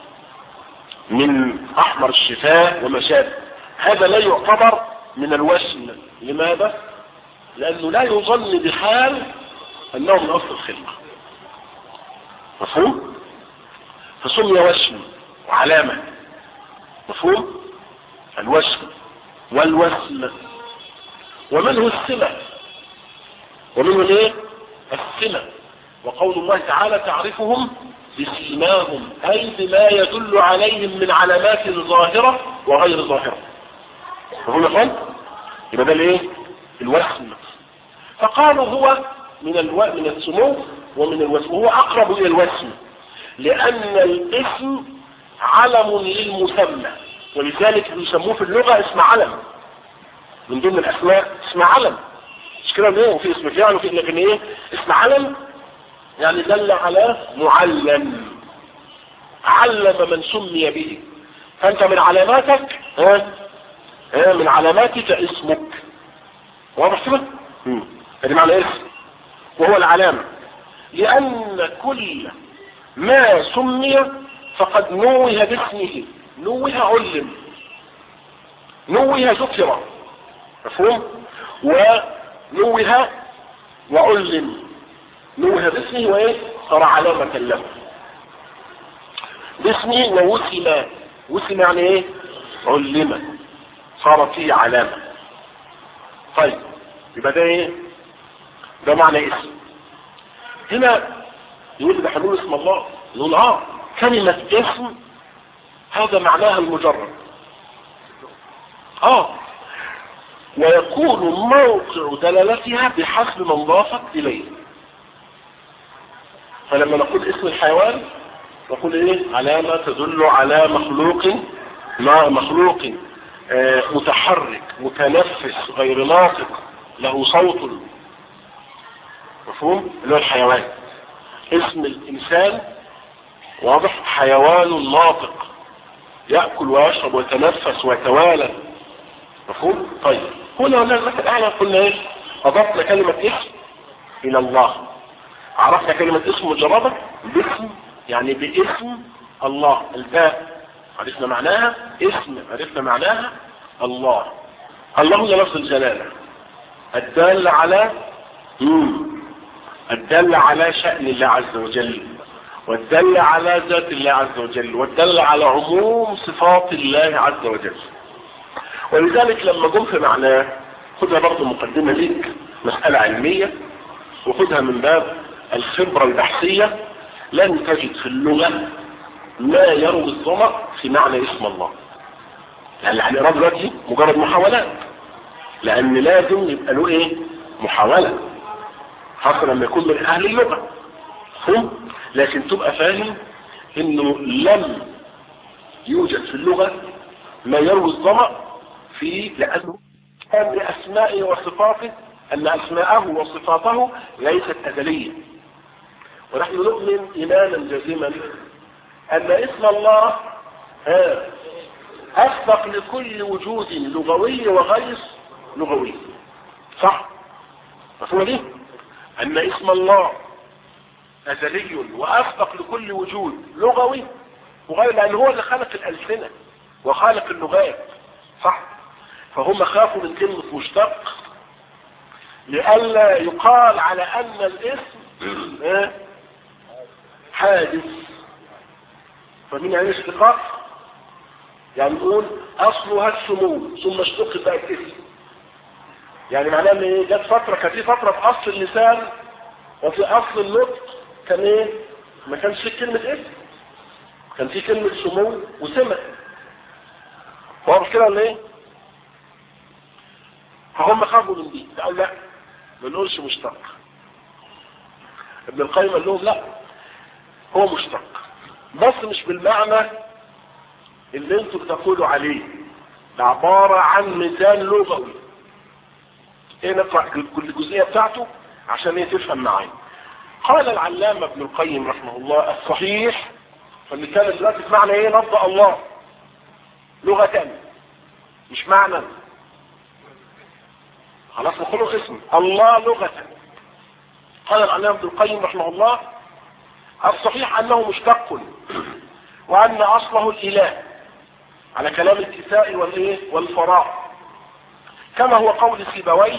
من أحمر الشفاء وما شابه هذا لا يعتبر من الوسم لماذا؟ لأنه لا يظن بحال أنه من أصل الخلقة مفهوم؟ فسمي وسم وعلامة مفهوم؟ الوسم والوسم ومنه السمة ومنه الايه؟ السمة وقول الله تعالى تعرفهم بسيماهم أي بما يدل عليهم من علامات ظاهرة وغير ظاهرة فهم يقول يبقى ده الايه الوسم فقالوا هو من الو... من السمو ومن الوسم وهو أقرب إلى الوسم لأن الاسم علم للمسمى ولذلك بيسموه في اللغة اسم علم من ضمن الأسماء اسم علم مش كده ليه وفي اسم فعل وفي لكن ايه اسم علم يعني دل على معلم علم من سمي به فانت من علاماتك ها ها من علاماتك اسمك واضح كده هذه معنى اسم وهو العلامة لان كل ما سمي فقد نوه باسمه نوه علم نوه ذكر مفهوم ونوه وعلم نوه باسمه وايه صار علامة له باسمه ووسم وسم يعني ايه علم صارت فيه علامة طيب يبقى ده ايه ده معنى اسم هنا يقول ده حلول اسم الله نقول اه كلمة اسم هذا معناها المجرد اه ويكون موقع دلالتها بحسب من ضافت اليه فلما نقول اسم الحيوان نقول ايه علامة تدل على مخلوق ما مخلوق آه متحرك متنفس غير ناطق له صوت مفهوم اللي هو الحيوان اسم الانسان واضح حيوان ناطق يأكل ويشرب ويتنفس ويتوالى مفهوم طيب هنا هنا المثل الاعلى قلنا ايه اضفنا كلمة اسم الى الله عرفنا كلمة اسم مجردة باسم يعني باسم الله الباء عرفنا معناها اسم عرفنا معناها الله الله هو لفظ الجلالة الدال على مم. الدل على شأن الله عز وجل والدل على ذات الله عز وجل والدل على عموم صفات الله عز وجل ولذلك لما جم في معناه خدها برضه مقدمة ليك مسألة علمية وخدها من باب الخبرة البحثية لن تجد في اللغة ما يروي الظمأ في معنى اسم الله لأن الاعراب دلوقتي مجرد محاولات لأن لازم يبقى له إيه محاولة خاصة لما يكون من أهل اللغة فهم لكن تبقى فاهم إنه لم يوجد في اللغة ما يروي الظمأ في لأنه كان لأسمائه وصفاته أن أسماءه وصفاته ليست أزلية ونحن نؤمن إيمانا جازما أن اسم الله أسبق لكل وجود لغوي وغير لغوي صح مفهوم دي أن اسم الله أزلي وأسبق لكل وجود لغوي وغير لأن هو اللي خلق الألسنة وخالق اللغات صح فهم خافوا من كلمة مشتق لئلا يقال على أن الاسم حادث فمن يعني اشتقاق يعني نقول اصلها السمو ثم اشتقت بقت اسم يعني معناه ان ايه جت فتره كان في فتره في اصل اللسان وفي اصل النطق كان ايه ما كانش في كلمه اسم كان في كلمه سمو وسمة واضح كده ولا ايه فهم خافوا من دي قال لا ما نقولش مشتق ابن القيم قال لهم لا هو مشتق بس مش بالمعنى اللي انتوا بتقولوا عليه ده عبارة عن مثال لغوي ايه نقرأ كل جزئية بتاعته عشان ايه تفهم معايا قال العلامة ابن القيم رحمه الله الصحيح فالمثال دلوقتي في معنى ايه لفظ الله لغة مش معنى خلاص نقول اسم الله لغة قال العلامة ابن القيم رحمه الله الصحيح انه مشتق وان اصله الاله على كلام الكساء والايه والفراء كما هو قول سيبويه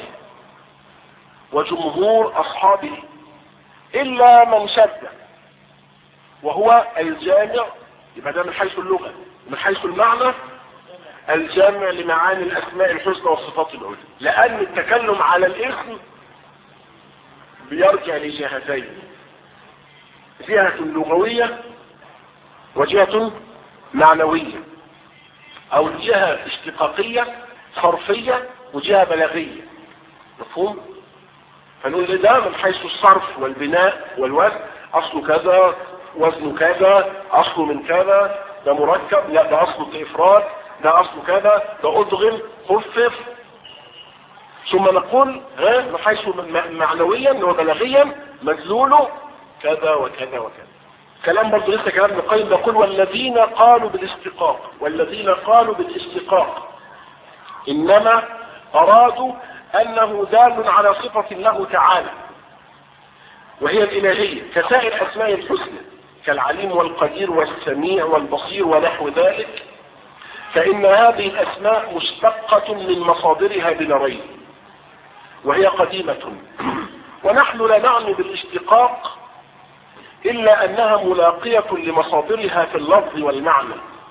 وجمهور اصحابه الا من شد وهو الجامع يبقى ده من حيث اللغة من حيث المعنى الجامع لمعاني الاسماء الحسنى والصفات العلى لان التكلم على الاسم بيرجع لجهتين جهة لغوية وجهة معنوية او جهة اشتقاقية صرفية وجهة بلاغية مفهوم فنقول ده من حيث الصرف والبناء والوزن اصله كذا وزنه كذا اصله من كذا ده مركب لا ده اصله افراد ده اصله كذا ده ادغم خفف ثم نقول ها من حيث معنويا وبلاغيا مدلوله كذا وكذا وكذا كلام برضه لسه كلام ابن القيم يقول والذين قالوا بالاستقاق والذين قالوا بالاستقاق انما ارادوا انه دال على صفة له تعالى وهي الالهية كسائر اسماء الحسنى كالعليم والقدير والسميع والبصير ونحو ذلك فان هذه الاسماء مشتقة من مصادرها بلا ريب وهي قديمة ونحن لا نعني بالاشتقاق الا انها ملاقية لمصادرها في اللفظ والمعنى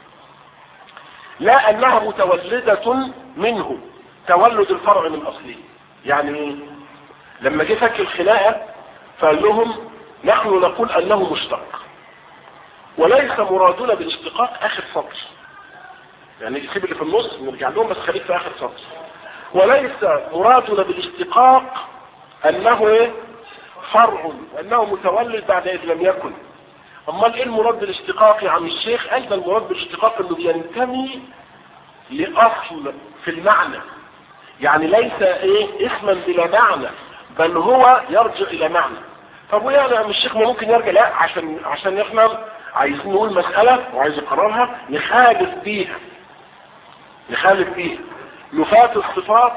لا انها متولدة منه تولد الفرع من اصله يعني لما جه فك الخناقة فقال لهم نحن نقول انه مشتق وليس مرادنا بالاشتقاق اخر سطر يعني يسيب اللي في النص ونرجع لهم بس خليك في اخر سطر وليس مرادنا بالاشتقاق انه ايه فرع وانه متولد بعد اذ لم يكن امال ايه المراد بالاشتقاق يا عم الشيخ قال ده المراد بالاشتقاق انه بينتمي لاصل في المعنى يعني ليس ايه اسما بلا معنى بل هو يرجع الى معنى طب ويعني يا عم الشيخ ما ممكن يرجع لا عشان عشان احنا عايزين نقول مسألة وعايز يقررها نخالف بيها نخالف بيها نفات الصفات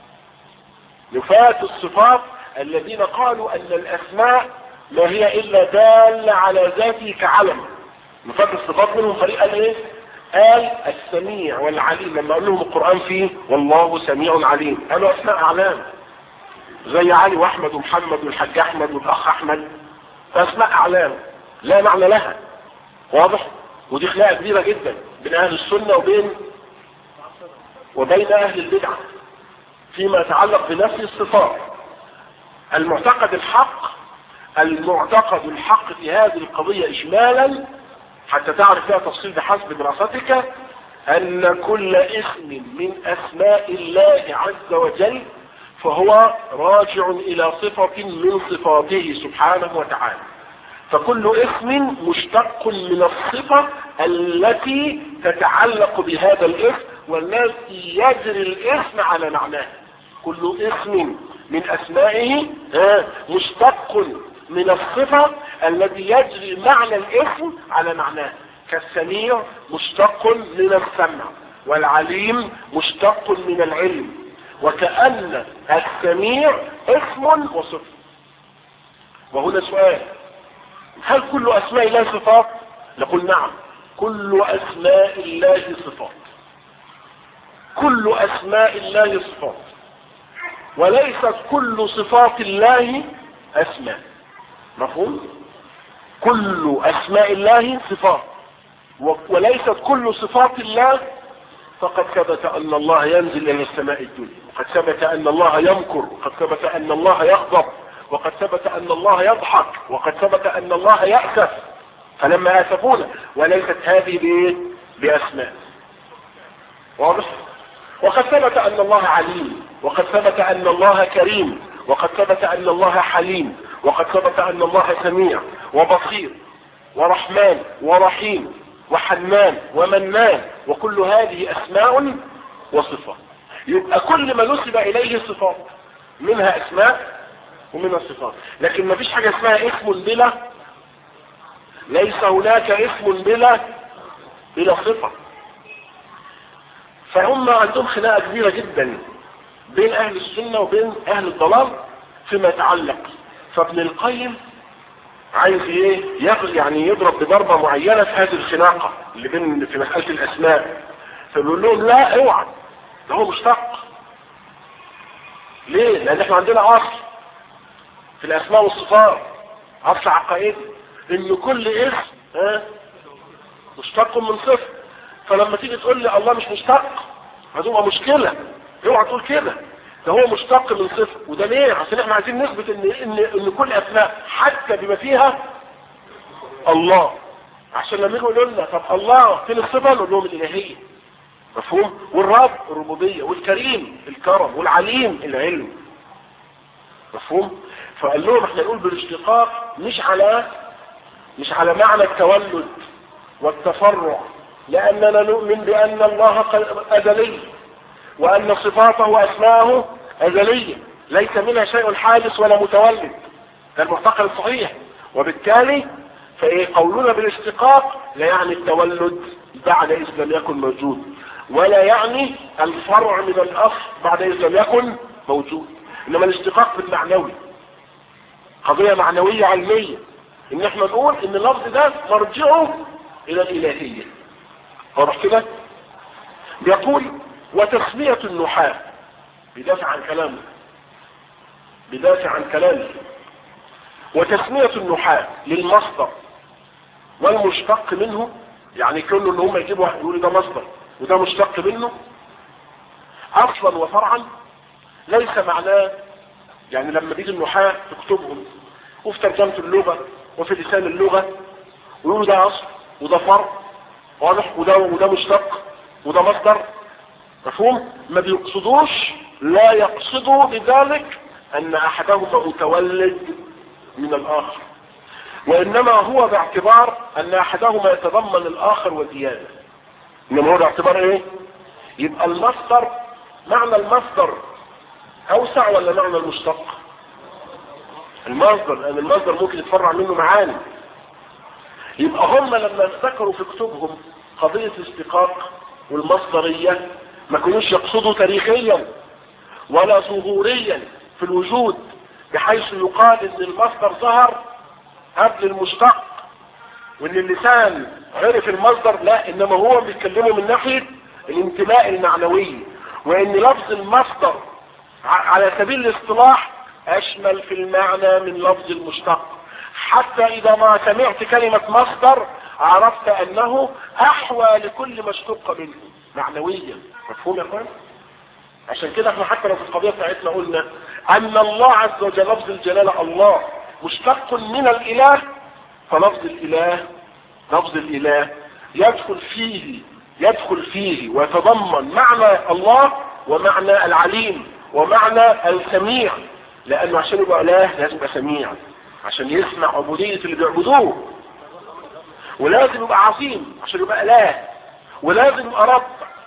نفات الصفات الذين قالوا ان الاسماء لا هي الا دالة على ذاته كعلم نفات الصفات منهم فريق قال ايه قال السميع والعليم لما قال لهم القرآن فيه والله سميع عليم قالوا اسماء اعلام زي علي واحمد ومحمد والحاج احمد والاخ احمد اسماء اعلام لا معنى لها واضح ودي خلاقه كبيره جدا بين اهل السنه وبين وبين اهل البدعه فيما يتعلق بنفي الصفات المعتقد الحق المعتقد الحق في هذه القضيه اجمالا حتى تعرف فيها تفصيل بحسب دراستك ان كل اسم من اسماء الله عز وجل فهو راجع الى صفة من صفاته سبحانه وتعالى فكل اسم مشتق من الصفة التي تتعلق بهذا الاسم والتي يجري الاسم على معناه كل اسم من اسمائه مشتق من الصفة الذي يجري معنى الاسم على معناه كالسميع مشتق من السمع والعليم مشتق من العلم وكأن السميع اسم وصف وهنا سؤال هل كل اسماء الله صفات نقول نعم كل اسماء الله صفات كل اسماء الله صفات وليست كل صفات الله اسماء مفهوم كل اسماء الله صفات وليست كل صفات الله فقد ثبت ان الله ينزل الى السماء الدنيا وقد ثبت ان الله يمكر وقد ثبت ان الله يغضب وقد ثبت ان الله يضحك وقد ثبت ان الله يأسف فلما اسفونا وليست هذه بايه باسماء واضح وقد ثبت ان الله عليم وقد ثبت ان الله كريم وقد ثبت ان الله حليم وقد ثبت ان الله سميع وبصير ورحمن ورحيم وحنان ومنان وكل هذه اسماء وصفات يبقى كل ما نسب اليه صفات منها اسماء ومنها صفات لكن ما فيش حاجة اسمها اسم بلا ليس هناك اسم بلا بلا صفة فهم عندهم خناقة كبيرة جدا بين اهل السنة وبين اهل الضلال فيما يتعلق فابن القيم عايز ايه يعني يضرب بضربة معينة في هذه الخناقة اللي بين في مسألة الاسماء فبيقول لهم لا اوعى ده هو مشتق ليه لان احنا عندنا اصل في الاسماء والصفات اصل عقائدي ان كل اسم ها مشتق من صفر فلما تيجي تقول لي الله مش مشتق هتبقى مشكلة اوعى تقول كده ده هو مشتق من صفر وده ليه عشان احنا عايزين نثبت ان ان ان كل اسماء حتى بما فيها الله عشان لما يجوا يقولوا لنا طب الله فين الصفه نقول لهم الالهيه مفهوم والرب الربوبيه والكريم الكرم والعليم العلم مفهوم فقال لهم احنا نقول بالاشتقاق مش على مش على معنى التولد والتفرع لاننا نؤمن بان الله ازلي وان صفاته واسماءه ازلية ليس منها شيء حادث ولا متولد ده المعتقد الصحيح وبالتالي فايه قولنا بالاشتقاق لا يعني التولد بعد اذ لم يكن موجود ولا يعني الفرع من الاصل بعد اذ لم يكن موجود انما الاشتقاق بالمعنوي قضية معنوية علمية ان احنا نقول ان اللفظ ده مرجعه الى الالهية واضح كده بيقول وتسمية النحاة بيدافع عن كلامه بيدافع عن كلامه وتسمية النحاة للمصدر والمشتق منه يعني كونه ان هم يجيبوا واحد يقولوا ده مصدر وده مشتق منه اصلا وفرعا ليس معناه يعني لما بيجي النحاة تكتبهم وفي ترجمة اللغة وفي لسان اللغة ويقولوا ده اصل وده فرع واضح وده وده مشتق وده مصدر مفهوم ما بيقصدوش لا يقصدوا بذلك ان احدهما متولد من الاخر وانما هو باعتبار ان احدهما يتضمن الاخر وزيادة انما هو باعتبار ايه يبقى المصدر معنى المصدر اوسع ولا معنى المشتق المصدر لان المصدر ممكن يتفرع منه معاني يبقى هم لما ذكروا في كتبهم قضية الاشتقاق والمصدرية ما كانوش يقصدوا تاريخيا ولا ظهوريا في الوجود بحيث يقال ان المصدر ظهر قبل المشتق وان اللسان عرف المصدر لا انما هو بيتكلمه من ناحية الانتماء المعنوي وان لفظ المصدر على سبيل الاصطلاح اشمل في المعنى من لفظ المشتق حتى اذا ما سمعت كلمة مصدر عرفت انه احوى لكل ما اشتق منه معنويا مفهوم يا اخوان عشان كده احنا حتى لو في القضية بتاعتنا قلنا ان الله عز وجل لفظ الجلالة الله مشتق من الاله فلفظ الاله لفظ الاله يدخل فيه يدخل فيه ويتضمن معنى الله ومعنى العليم ومعنى السميع لانه عشان يبقى اله لازم يبقى سميع عشان يسمع عبودية اللي بيعبدوه ولازم يبقى عظيم عشان يبقى اله ولازم يبقى رب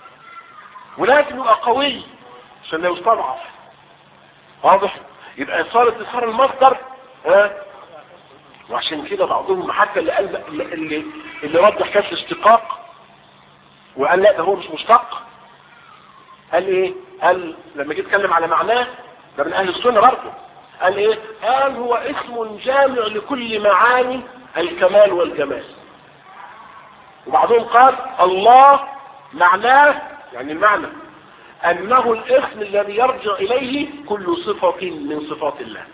ولازم يبقى قوي عشان لا يستضعف واضح يبقى صارت صار المصدر ها وعشان كده بعضهم حتى اللي قال اللي اللي رد حكايه الاشتقاق وقال لا ده هو مش مشتق قال ايه قال لما جه يتكلم على معناه ده من اهل السنه برضه قال ايه قال هو اسم جامع لكل معاني الكمال والجمال وبعضهم قال الله معناه يعني المعنى انه الاسم الذي يرجع اليه كل صفة من صفات الله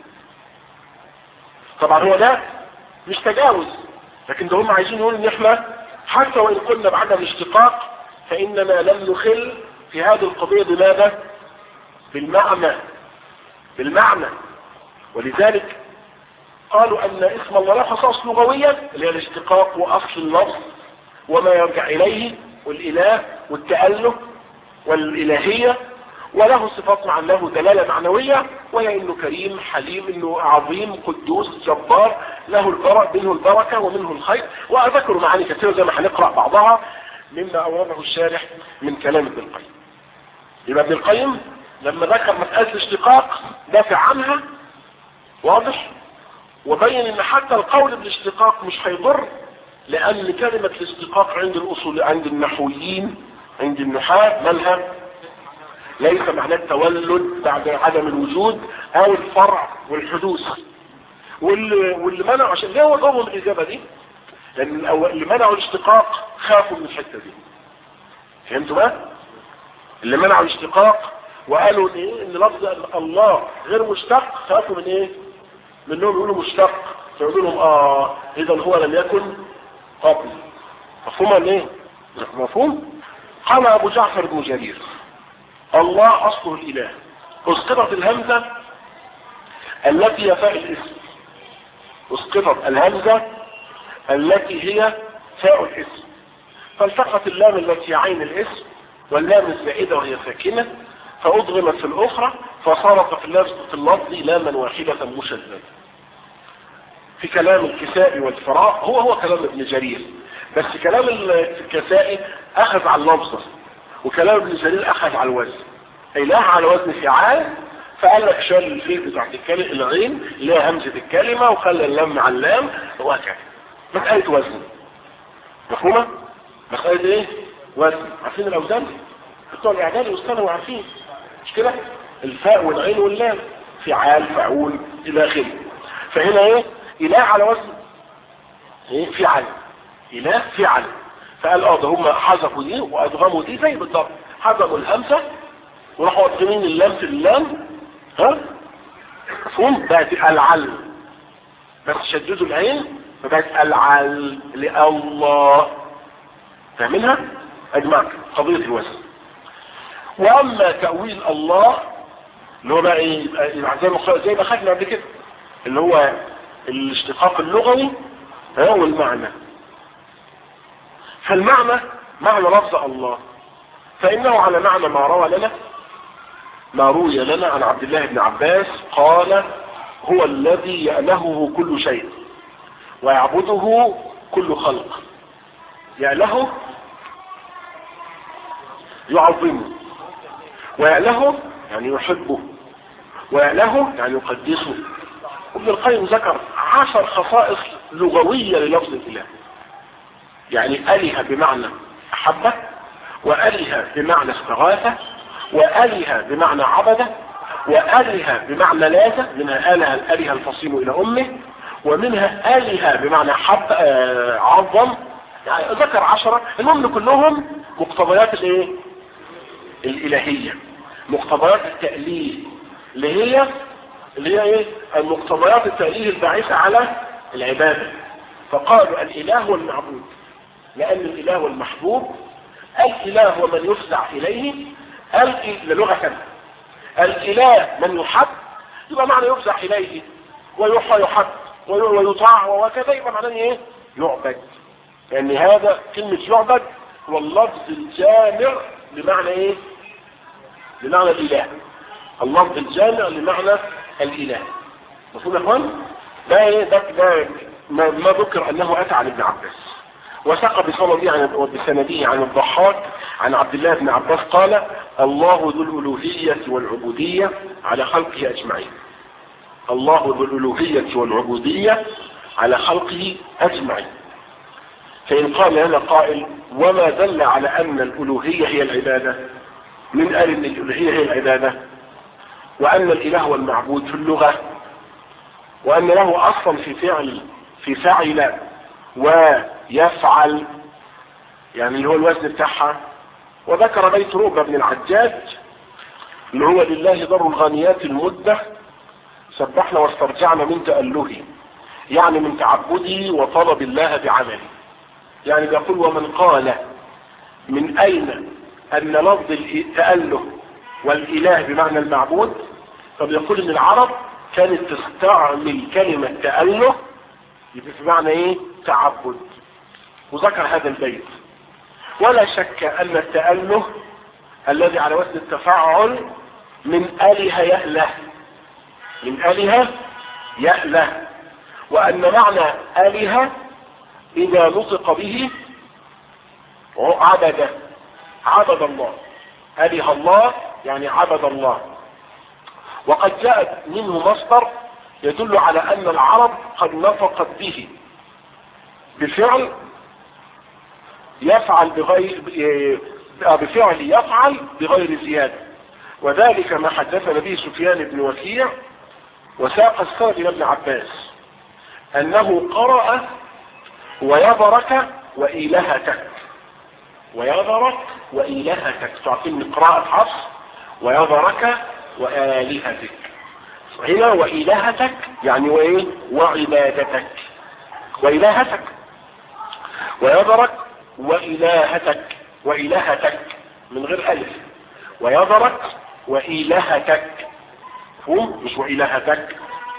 طبعا هو ده مش تجاوز لكن ده هم عايزين يقولوا ان احنا حتى وان قلنا بعدم الاشتقاق فاننا لم نخل في هذه القضية بماذا بالمعنى بالمعنى ولذلك قالوا ان اسم الله له خصائص لغوية اللي هي الاشتقاق واصل اللفظ وما يرجع اليه والاله والتأله والالهية وله صفات مع له دلالة معنوية وهي انه كريم حليم انه عظيم قدوس جبار له البركة منه البركة ومنه الخير واذكر معاني كثيرة زي ما هنقرأ بعضها مما اورده الشارح من كلام ابن القيم يبقى ابن القيم لما ذكر مسألة الاشتقاق دافع عنها واضح وبين ان حتى القول بالاشتقاق مش هيضر لان كلمة الاشتقاق عند الاصول عند النحويين عند النحاة مالها ليس معناه التولد بعد عدم الوجود او الفرع والحدوث واللي, واللي منعوا عشان ليه وجههم الاجابة دي لان اللي منعوا الاشتقاق خافوا من الحتة دي فهمتوا بقى اللي منعوا الاشتقاق وقالوا ان ايه ان لفظ الله غير مشتق خافوا من ايه من انهم يقولوا مشتق فيقولوا لهم اه اذا هو لم يكن قبل مفهوم ولا ايه مفهوم قال ابو جعفر بن جرير الله اصله الاله اسقطت الهمزة التي هي فاء الاسم اسقطت الهمزة التي هي فاء الاسم فالتقت اللام التي عين الاسم واللام الزائدة وهي ساكنة فأضغمت في الأخرى فصارت في اللفظ في اللفظ لاما واحدة مشددة في كلام الكسائي والفراء هو هو كلام ابن جرير بس كلام الكسائي أخذ على اللفظة وكلام ابن جرير أخذ على الوزن أي لا على وزن فعال فقال لك شال الفيل بتاعت الكلمة العين اللي هي همزة الكلمة وخلى اللام على اللام وهكذا مسألة وزن مفهومة؟ مسألة ايه؟ وزن عارفين الأوزان؟ بتوع الإعداد والثانوي عارفين مش كده؟ الفاء والعين واللام فعال فعول إلى آخره فهنا ايه؟ إله على وزن ايه؟ فعل إله فعل فقال اه ده هم حذفوا دي وأدغموا دي زي بالضبط حذفوا الهمزة وراحوا أدغمين اللام في اللام ها؟ مفهوم؟ بقت العل بس شددوا العين فبقت العل لله فاهمينها؟ أجمعك قضية الوزن واما تأويل الله اللي هو بقى ايه زي ما زي ما خدنا قبل كده اللي هو الاشتقاق اللغوي ها والمعنى فالمعنى معنى لفظ الله فانه على معنى ما روى لنا ما روي لنا عن عبد الله بن عباس قال هو الذي يألهه كل شيء ويعبده كل خلق يأله يعظمه ويأله يعني يحبه ويأله يعني يقدسه ابن القيم ذكر عشر خصائص لغوية للفظ الإله يعني أله بمعنى أحبه وأله بمعنى استغاثة وأله بمعنى عبده وأله بمعنى لاذة منها آله الأله الفصيم إلى أمه ومنها آلهة بمعنى حب آه عظم يعني ذكر عشرة المهم كلهم مقتضيات الايه الالهية مقتضيات التأليه اللي هي اللي هي ايه المقتضيات التأليه الباعثة على العبادة فقالوا الاله هو المعبود لان الاله هو المحبوب الاله هو من يفزع اليه لغة الاله من يحب يبقى معنى يفزع اليه ويحى يحب ويطاع وكذا يبقى معناه ايه يعبد لان يعني هذا كلمة يعبد هو اللفظ الجامع بمعنى ايه بمعنى الاله اللفظ الجامع لمعنى الاله مفهوم يا اخوان ده ايه ده, ده ما, ما ذكر انه اتى عن ابن عباس وساق بسنده عن بسنده عن الضحاك عن عبد الله بن عباس قال الله ذو الالوهيه والعبوديه على خلقه اجمعين الله ذو الالوهيه والعبوديه على خلقه اجمعين فإن قال هنا قائل وما دل على أن الألوهية هي العبادة من قال أن الألوهية هي العبادة وأن الإله هو المعبود في اللغة وأن له أصلا في فعل في فعل ويفعل يعني اللي هو الوزن بتاعها وذكر بيت روبة بن العجاج اللي هو لله ضر الغانيات المدة سبحنا واسترجعنا من تألهه يعني من تعبده وطلب الله بعمله يعني بيقول ومن قال من اين ان لفظ التأله والاله بمعنى المعبود فبيقول ان العرب كانت تستعمل كلمة تأله بمعنى ايه تعبد وذكر هذا البيت ولا شك ان التأله الذي على وزن التفاعل من آلهة يأله من آلهة يأله وأن معنى آلهة إذا نطق به عبد عبد الله أله الله يعني عبد الله وقد جاءت منه مصدر يدل على أن العرب قد نطقت به بفعل يفعل بغير بفعل يفعل بغير زيادة وذلك ما حدثنا به سفيان بن وكيع وساق السند الى ابن عباس انه قرأ ويذرك وإلهتك ويذرك وإلهتك تعطيني قراءة حفص ويذرك وآلهتك هنا وإلهتك يعني وإيه وعبادتك وإلهتك ويذرك وإلهتك وإلهتك من غير ألف ويذرك وإلهتك فهم مش وإلهتك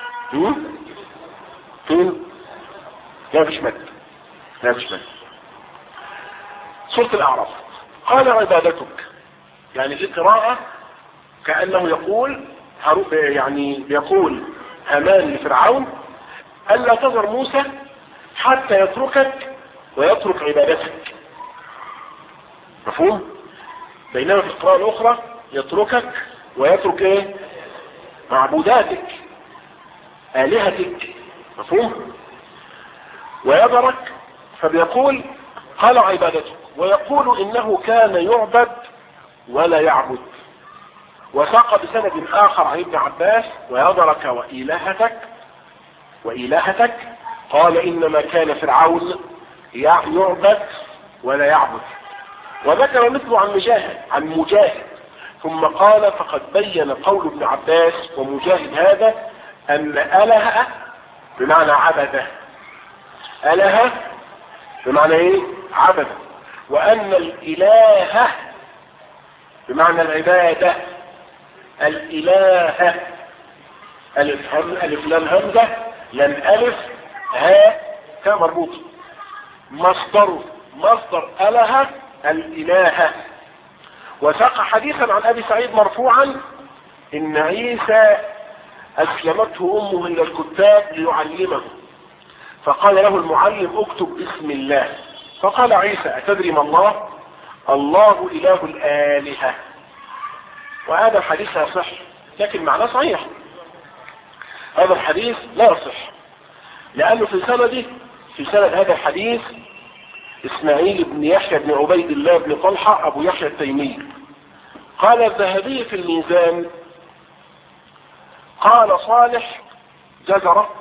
فين لا مش مد لا مش مد سورة الأعراف قال عبادتك يعني في قراءة كأنه يقول يعني بيقول همان لفرعون ألا تذر موسى حتى يتركك ويترك عبادتك مفهوم بينما في القراءة الأخرى يتركك ويترك ايه معبوداتك آلهتك مفهوم ويذرك فبيقول قال عبادتك ويقول انه كان يعبد ولا يعبد وساق بسند اخر عن ابن عباس ويذرك وإلهتك وإلهتك قال انما كان فرعون يعبد ولا يعبد وذكر مثله عن مجاهد عن مجاهد ثم قال فقد بين قول ابن عباس ومجاهد هذا ان اله بمعنى عبده اله بمعنى ايه عبد وان الاله بمعنى العبادة الاله الف هم الف لام همزة لم الف هاء تاء مربوط مصدر مصدر اله الاله وساق حديثا عن ابي سعيد مرفوعا ان عيسى اسلمته امه الى الكتاب ليعلمه فقال له المعلم اكتب اسم الله فقال عيسى أتدري ما الله الله إله الآلهة وهذا الحديث لا يصح لكن معناه صحيح هذا الحديث لا يصح لأنه في سنده في سند هذا الحديث إسماعيل بن يحيى بن عبيد الله بن طلحة أبو يحيى التيمي قال الذهبي في الميزان قال صالح جزرة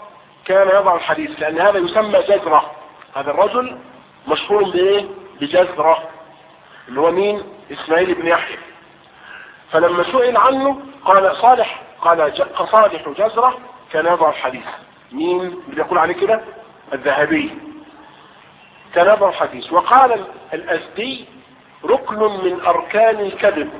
كان يضع الحديث لان هذا يسمى جزرة هذا الرجل مشهور بايه بجزرة اللي هو مين اسماعيل بن يحيى فلما سئل عنه قال صالح قال صالح جزرة كان يضع الحديث مين اللي يقول عليه كده الذهبي كان يضع الحديث وقال الأزدي ركن من أركان الكذب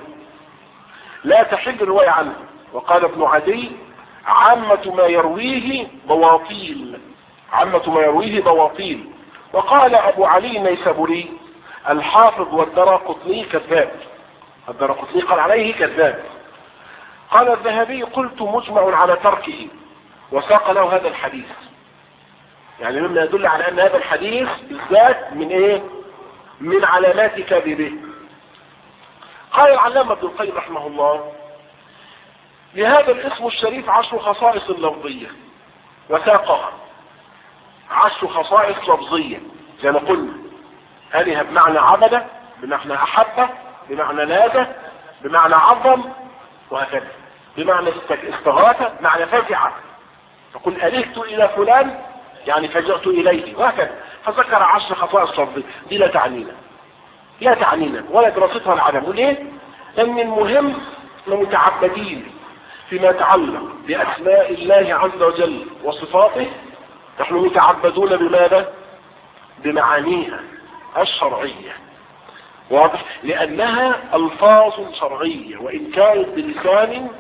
لا تحل الرواية عنه وقال ابن عدي عامة ما يرويه بواطيل عامة ما يرويه بواطيل وقال أبو علي النيسابوري الحافظ والدراقطني كذاب الدراقطني قال عليه كذاب قال الذهبي قلت مجمع على تركه وساق له هذا الحديث يعني مما يدل على ان هذا الحديث بالذات من ايه من علامات كذبه قال العلامة ابن القيم رحمه الله لهذا الاسم الشريف عشر خصائص لفظية وساقها عشر خصائص لفظية زي ما قلنا هذه بمعنى عبد بمعنى احب بمعنى نادى بمعنى عظم وهكذا بمعنى استغاثة بمعنى فزع فقل ألهت إلى فلان يعني فجعت إليه وهكذا فذكر عشر خصائص لفظية دي لا تعنينا لا تعنينا ولا دراستها العدم وليه؟ لأن المهم متعبدين فيما يتعلق بأسماء الله عز وجل وصفاته نحن متعبدون بماذا؟ بمعانيها الشرعية واضح لأنها ألفاظ شرعية وإن كانت بلسان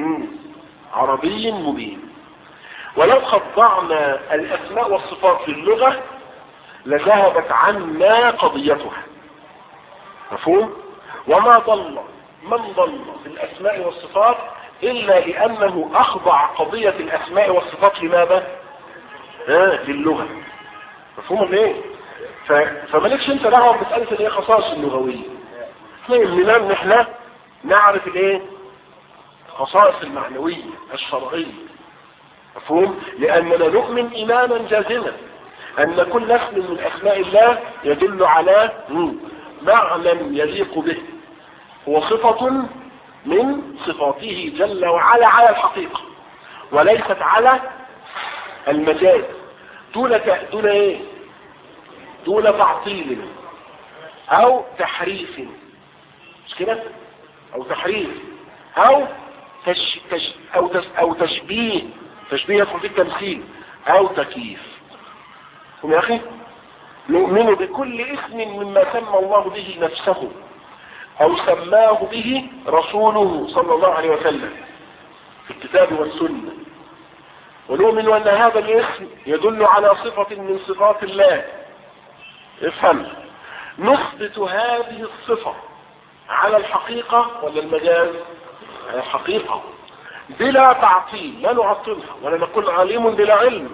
عربي مبين ولو خضعنا الأسماء والصفات في اللغة لذهبت عنا قضيتها مفهوم وما ضل من ضل في الأسماء والصفات إلا لأنه أخضع قضية الأسماء والصفات لماذا آه للغة مفهوم ايه فمالكش انت دعوه بمساله الايه خصائص اللغويه احنا يهمنا ان احنا نعرف الايه خصائص المعنويه الشرعيه مفهوم لاننا نؤمن ايمانا جازما ان كل اسم من اسماء الله يدل على معنى يليق به هو صفة من صفاته جل وعلا على الحقيقة وليست على المجاز دون دون ايه دون تعطيل او تحريف مش كده او تحريف او تش... تش... او تش... او تشبيه تشبيه يدخل في التمثيل او تكييف يا اخي نؤمن بكل اسم مما سمى الله به نفسه او سماه به رسوله صلى الله عليه وسلم في الكتاب والسنة ونؤمن ان هذا الاسم يدل على صفة من صفات الله افهم نثبت هذه الصفة على الحقيقة ولا المجاز على الحقيقة بلا تعطيل لا نعطلها ولا نقول عليم بلا علم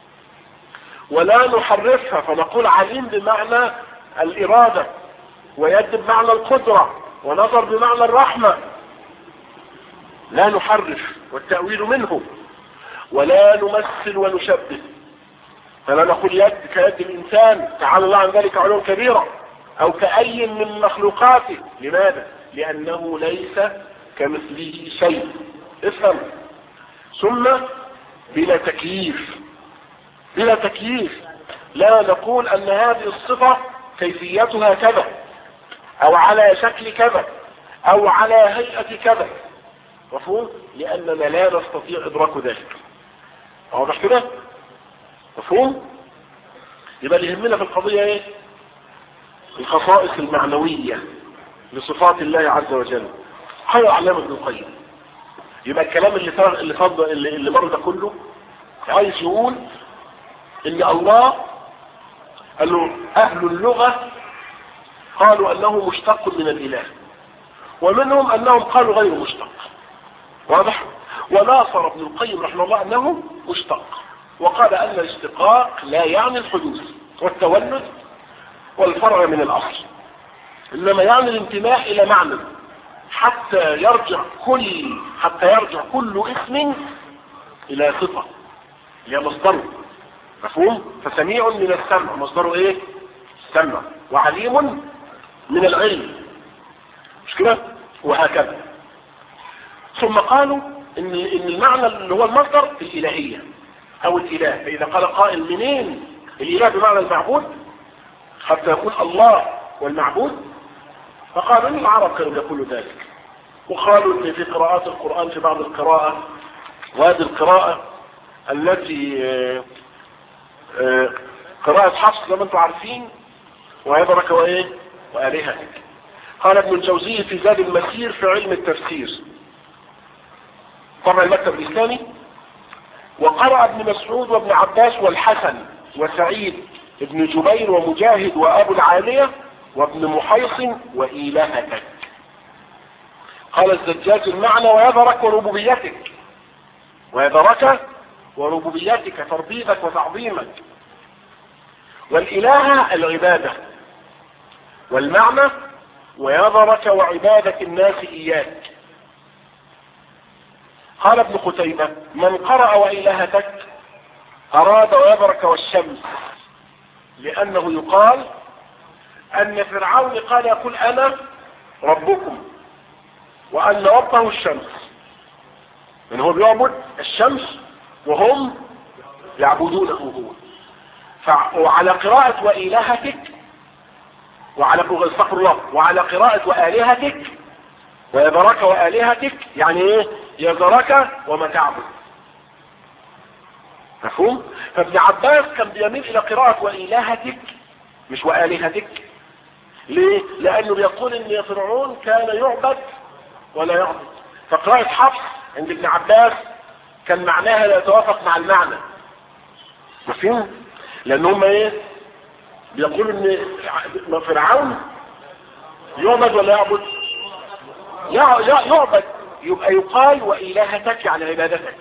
ولا نحرفها فنقول عليم بمعنى الإرادة ويد بمعنى القدرة ونظر بمعنى الرحمة لا نحرف والتأويل منه ولا نمثل ونشبه فلا نقول يد كيد الإنسان تعالى الله عن ذلك علوم كبيرة أو كأي من مخلوقاته لماذا؟ لأنه ليس كمثله شيء افهم ثم بلا تكييف بلا تكييف لا نقول أن هذه الصفة كيفيتها كذا أو على شكل كذا أو على هيئة كذا مفهوم؟ لأننا لا نستطيع إدراك ذلك واضح كده؟ مفهوم يبقى اللي يهمنا في القضية ايه الخصائص المعنوية لصفات الله عز وجل هو علامة ابن القيم يبقى الكلام اللي فرق اللي فضل اللي, اللي مر ده كله عايز يقول ان الله قال له اهل اللغة قالوا انه مشتق من الاله ومنهم انهم قالوا غير مشتق واضح وناصر ابن القيم رحمه الله انه مشتق وقال أن الاشتقاق لا يعني الحدوث والتولد والفرع من الأصل إنما يعني الانتماء إلى معنى حتى يرجع كل حتى يرجع كل اسم إلى صفة هي مصدره مفهوم فسميع من السمع مصدره ايه السمع وعليم من العلم مش كده وهكذا ثم قالوا ان ان المعنى اللي هو المصدر الالهيه او الاله فاذا قال قائل منين الاله بمعنى المعبود حتى يقول الله والمعبود فقالوا ان العرب كانوا يقولوا ذلك وقالوا ان في قراءات القرآن في بعض القراءة وهذه القراءة التي آه، آه، قراءة حفص زي ما انتم عارفين ويبرك وايه وآلهتك قال ابن الجوزي في زاد المسير في علم التفسير طبعا المكتب الإسلامي وقرأ ابن مسعود وابن عباس والحسن وسعيد ابن جبير ومجاهد وأبو العالية وابن محيصن وإلهتك قال الزجاج المعنى ويذرك وربوبيتك ويذرك وربوبيتك تربيبك وتعظيمك والإله العبادة والمعنى ويذرك وعبادة الناس إياك قال ابن قتيبة من قرأ وإلهتك أراد ويذرك والشمس لأنه يقال أن فرعون قال يقول أنا ربكم وأن ربه الشمس من هو بيعبد الشمس وهم يعبدونه هو وعلى قراءة وإلهتك وعلى استغفر الله وعلى قراءة وآلهتك ويذرك وآلهتك يعني ايه يذرك وما تعبد مفهوم فابن عباس كان بيميل الى قراءة وإلهتك مش وآلهتك ليه لانه بيقول ان فرعون كان يعبد ولا يعبد فقراءة حفص عند ابن عباس كان معناها لا يتوافق مع المعنى مفهوم لان هم ايه بيقولوا ان فرعون يعبد ولا يعبد يعبد يبقى يقال وإلهتك يعني عبادتك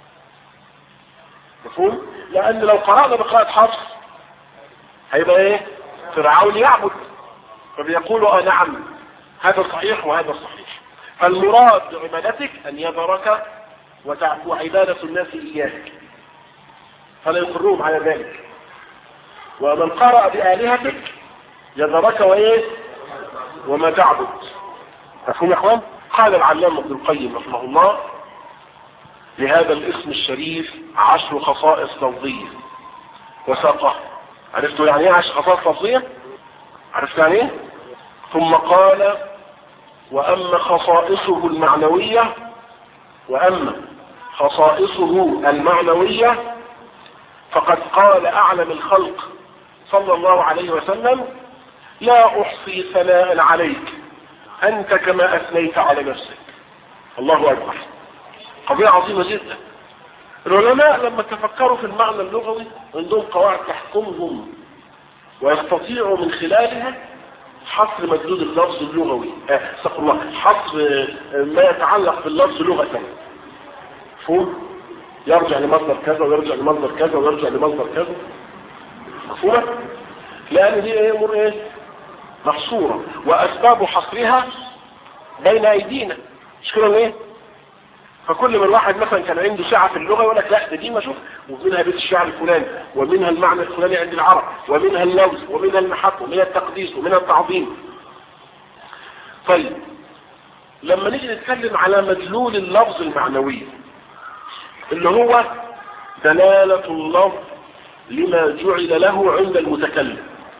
مفهوم لان لو قرأنا بقراءة حفص هيبقى ايه فرعون يعبد فبيقولوا اه نعم هذا صحيح وهذا صحيح فالمراد بعبادتك ان يذرك وتعفو عبادة الناس اياك فلا يقرون على ذلك ومن قرأ بآلهتك يذرك وايه وما تعبد مفهوم يا اخوان قال العلامة ابن القيم رحمه الله لهذا الاسم الشريف عشر خصائص لفظية وساقه عرفتوا يعني ايه عشر خصائص لفظية عرفت يعني ايه ثم قال واما خصائصه المعنوية واما خصائصه المعنوية فقد قال اعلم الخلق صلى الله عليه وسلم لا احصي ثناء عليك انت كما اثنيت على نفسك الله اكبر قضية عظيمة جدا العلماء لما تفكروا في المعنى اللغوي عندهم قواعد تحكمهم ويستطيعوا من خلالها حصر مدلول اللفظ اللغوي استغفر الله حصر ما يتعلق باللفظ لغة مفهوم يرجع لمصدر كذا ويرجع لمصدر كذا ويرجع لمصدر كذا مفهومة لان دي ايه امور ايه محصورة واسباب حصرها بين ايدينا مش كده ايه فكل من واحد مثلا كان عنده سعة في اللغة يقول لك لا ده دي ما شوف ومنها بيت الشعر الفلاني ومنها المعنى الفلاني عند العرب ومنها اللوز ومنها المحط ومنها التقديس ومنها التعظيم طيب لما نيجي نتكلم على مدلول اللفظ المعنوي اللي هو دلالة اللفظ لما جعل له عند المتكلم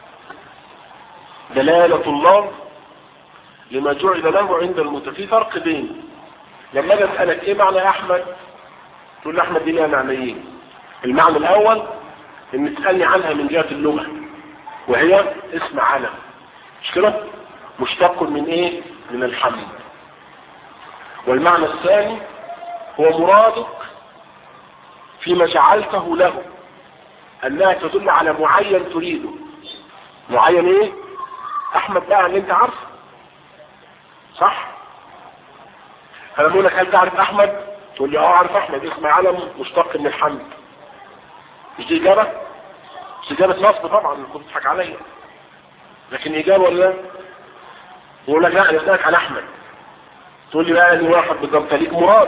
دلالة اللفظ لما جعل له عند المتكلم في فرق بين لما اجي اسالك ايه معنى احمد تقول لي احمد دي لها معنيين المعنى الاول ان تسالني عنها من جهه اللغه وهي اسم علم مش كده مشتق من ايه من الحمد والمعنى الثاني هو مرادك فيما جعلته له انها تدل على معين تريده معين ايه احمد بقى اللي انت عارفه صح فلما اقول لك هل تعرف احمد تقول لي اه اعرف احمد اسم علم مشتق من الحمد مش دي اجابه مش اجابه نصب طبعا كنت بتضحك عليا لكن اجابه ولا يقول لك لا انا اسالك عن احمد تقول لي بقى اني واحد بالضبط ليك مراد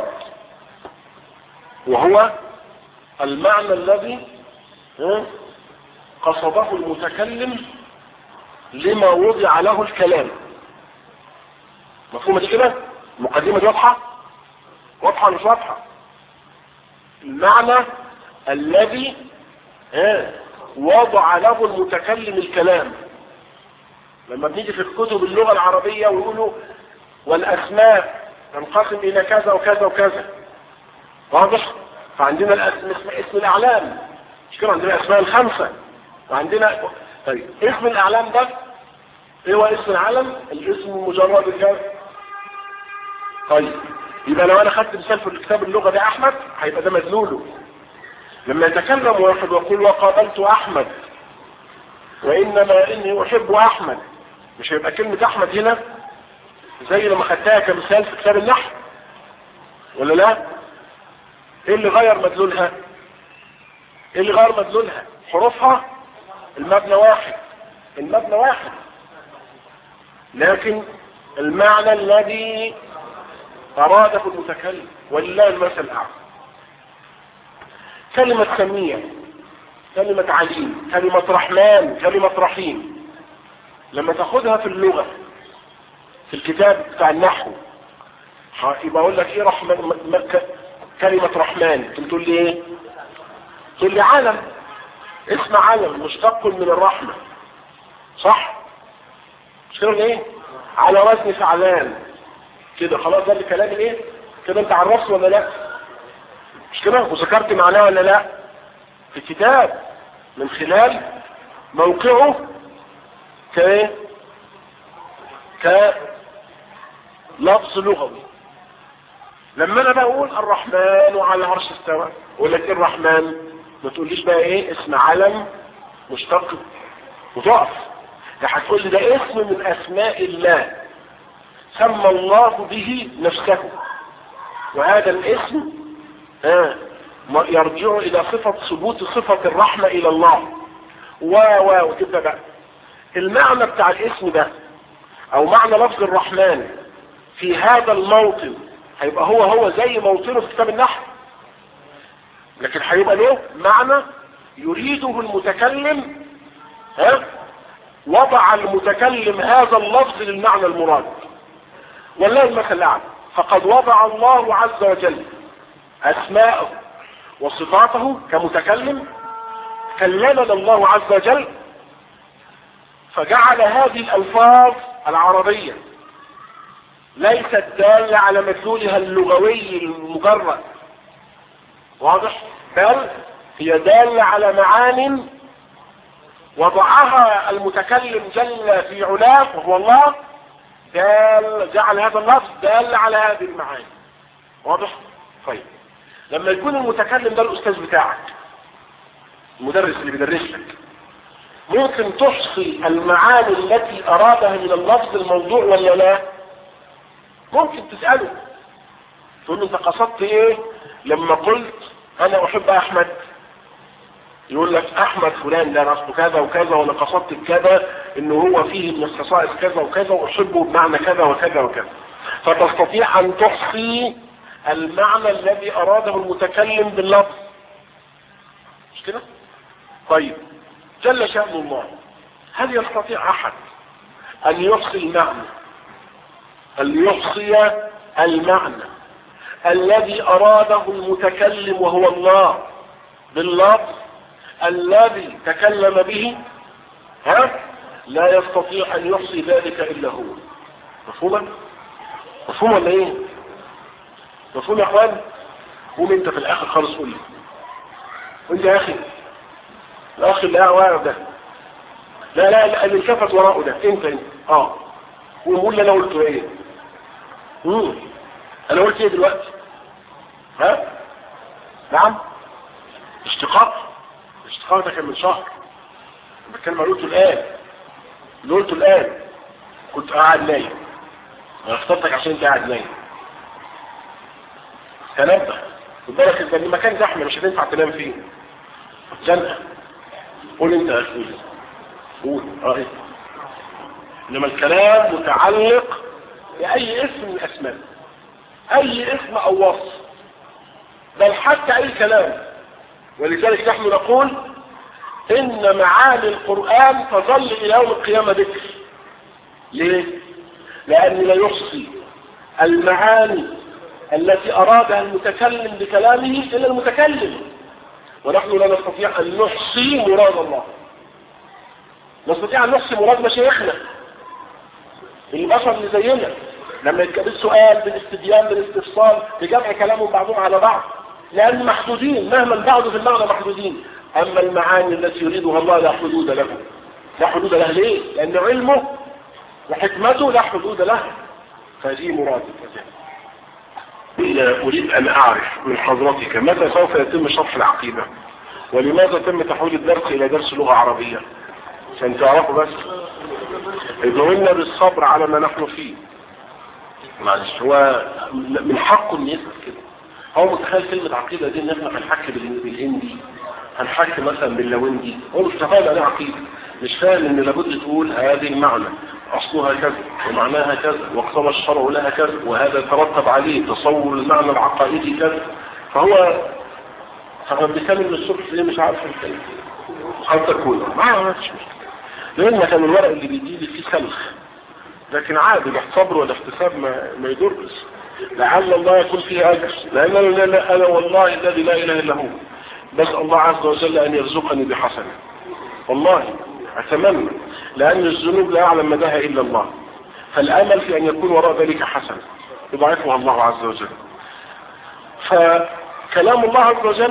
وهو المعنى الذي قصده المتكلم لما وضع له الكلام مفهومه دي كده المقدمة دي واضحة واضحة مش واضحة المعنى الذي ها وضع له المتكلم الكلام لما بنيجي في الكتب اللغة العربية ويقولوا والأسماء تنقسم إلى كذا وكذا وكذا واضح فعندنا الاسم اسم, اسم الأعلام مش كده عندنا الأسماء الخمسة وعندنا طيب اسم الأعلام ده ايه هو اسم العلم الاسم مجرد الكلام طيب يبقى لو انا خدت مثال في الكتاب اللغة ده احمد هيبقى ده مدلوله لما يتكلم واحد ويقول وقابلت احمد وانما اني احب احمد مش هيبقى كلمة احمد هنا زي لما خدتها كمثال في كتاب النحو ولا لا ايه اللي غير مدلولها ايه اللي غير مدلولها حروفها المبنى واحد المبنى واحد لكن المعنى الذي أراده المتكلم ولله المثل الأعلى كلمة سميع كلمة عليم كلمة رحمن كلمة رحيم لما تاخدها في اللغة في الكتاب بتاع النحو يبقى اقول لك ايه رحمن مكة كلمة رحمن تقول لي ايه تقول لي علم اسم علم مشتق من الرحمة صح مش كده ايه على وزن فعلان كده خلاص ده الكلام الايه كده انت عرفت ولا لا مش كده وذكرت معناه ولا لا في الكتاب من خلال موقعه كايه كلفظ لغوي لما انا بقول الرحمن على العرش استوى اقول لك ايه الرحمن ما تقوليش بقى ايه اسم علم مشتق وتقف ده هتقول لي ده اسم من اسماء الله سمى الله به نفسه وهذا الاسم آه يرجع الى صفة ثبوت صفة الرحمة الى الله و و وتبقى بقى المعنى بتاع الاسم ده او معنى لفظ الرحمن في هذا الموطن هيبقى هو هو زي موطنه في كتاب النحو لكن هيبقى له معنى يريده المتكلم ها وضع المتكلم هذا اللفظ للمعنى المراد والله المثل الاعلى فقد وضع الله عز وجل اسماءه وصفاته كمتكلم كلمنا الله عز وجل فجعل هذه الالفاظ العربية ليست دالة على مدلولها اللغوي المجرد واضح بل هي دالة على معان وضعها المتكلم جل في علاه وهو الله دال جعل هذا اللفظ دال على هذه المعاني واضح طيب لما يكون المتكلم ده الاستاذ بتاعك المدرس اللي بيدرس لك ممكن تحصي المعاني التي ارادها من اللفظ الموضوع ولا لا ممكن تسأله تقول له انت قصدت ايه لما قلت انا احب احمد يقول لك احمد فلان ده اصله كذا وكذا وانا قصدت بكذا انه هو فيه من الخصائص كذا وكذا واحبه بمعنى كذا وكذا وكذا فتستطيع ان تحصي المعنى الذي اراده المتكلم باللفظ مش كده طيب جل شأن الله هل يستطيع احد ان يحصي المعنى ان يحصي المعنى الذي اراده المتكلم وهو الله باللفظ الذي تكلم به ها لا يستطيع ان يحصي ذلك الا هو مفهوما مفهوم ولا ايه مفهوم يا اخوان قوم انت في الاخر خالص قول لي وانت يا اخي الاخ اللي واقف ده لا لا لا اللي انكفت وراءه ده انت انت اه قوم قول لي انا قلت ايه امم انا قلت ايه دلوقتي ها نعم اشتقاق الاشتقاق ده كان من شهر بتكلم قلته الان اللي قلته الان كنت قاعد نايم انا اخترتك عشان انت قاعد نايم تنبه خد بالك انت المكان زحمه مش هتنفع تنام فيه زنقه قول انت يا اخوي قول اه ايه انما الكلام متعلق باي اسم من الاسماء اي اسم او وصف بل حتى اي كلام ولذلك نحن نقول ان معاني القرآن تظل الى يوم القيامة ذكر ليه لان لا يحصي المعاني التي ارادها المتكلم بكلامه الا المتكلم ونحن لا نستطيع ان نحصي مراد الله نستطيع ان نحصي مراد مشايخنا البشر اللي زينا لما يتكلم سؤال بالاستبيان بالاستفصال بجمع كلامهم بعضهم على بعض لان محدودين مهما بعضوا في المعنى محدودين اما المعاني التي يريدها الله لا حدود له لا حدود له ليه لان علمه وحكمته لا حدود له فهذه مراد أريد أن أعرف من حضرتك متى سوف يتم شرح العقيدة ولماذا تم تحويل الدرس إلى درس لغة عربية عشان تعرفوا بس ادعونا بالصبر على ما نحن فيه معلش هو من حقه ان يسأل كده هو متخيل كلمة عقيدة دي ان احنا هنحكي بالهندي هنحكي مثلا باللوندي هو مش متخيل عليه عقيدة مش فاهم ان لابد تقول هذه المعنى اصلها كذا ومعناها كذا واقتضى الشرع لها كذا وهذا ترتب عليه تصور المعنى العقائدي كذا فهو فقد بيكلم الصبح ليه مش عارف الكلام قد تكون ما عرفتش مشكله لان كان الورق اللي بيجي لي فيه سلخ لكن عادي الاحتصاب والاحتساب ما, ما يضرش لعل الله يكون فيه اجر لان انا, لا أنا والله الذي لا اله الا هو بس الله عز وجل ان يرزقني بحسنه والله اتمنى لان الذنوب لا يعلم مداها الا الله فالامل في ان يكون وراء ذلك حسنه يضاعفها الله عز وجل فكلام الله عز وجل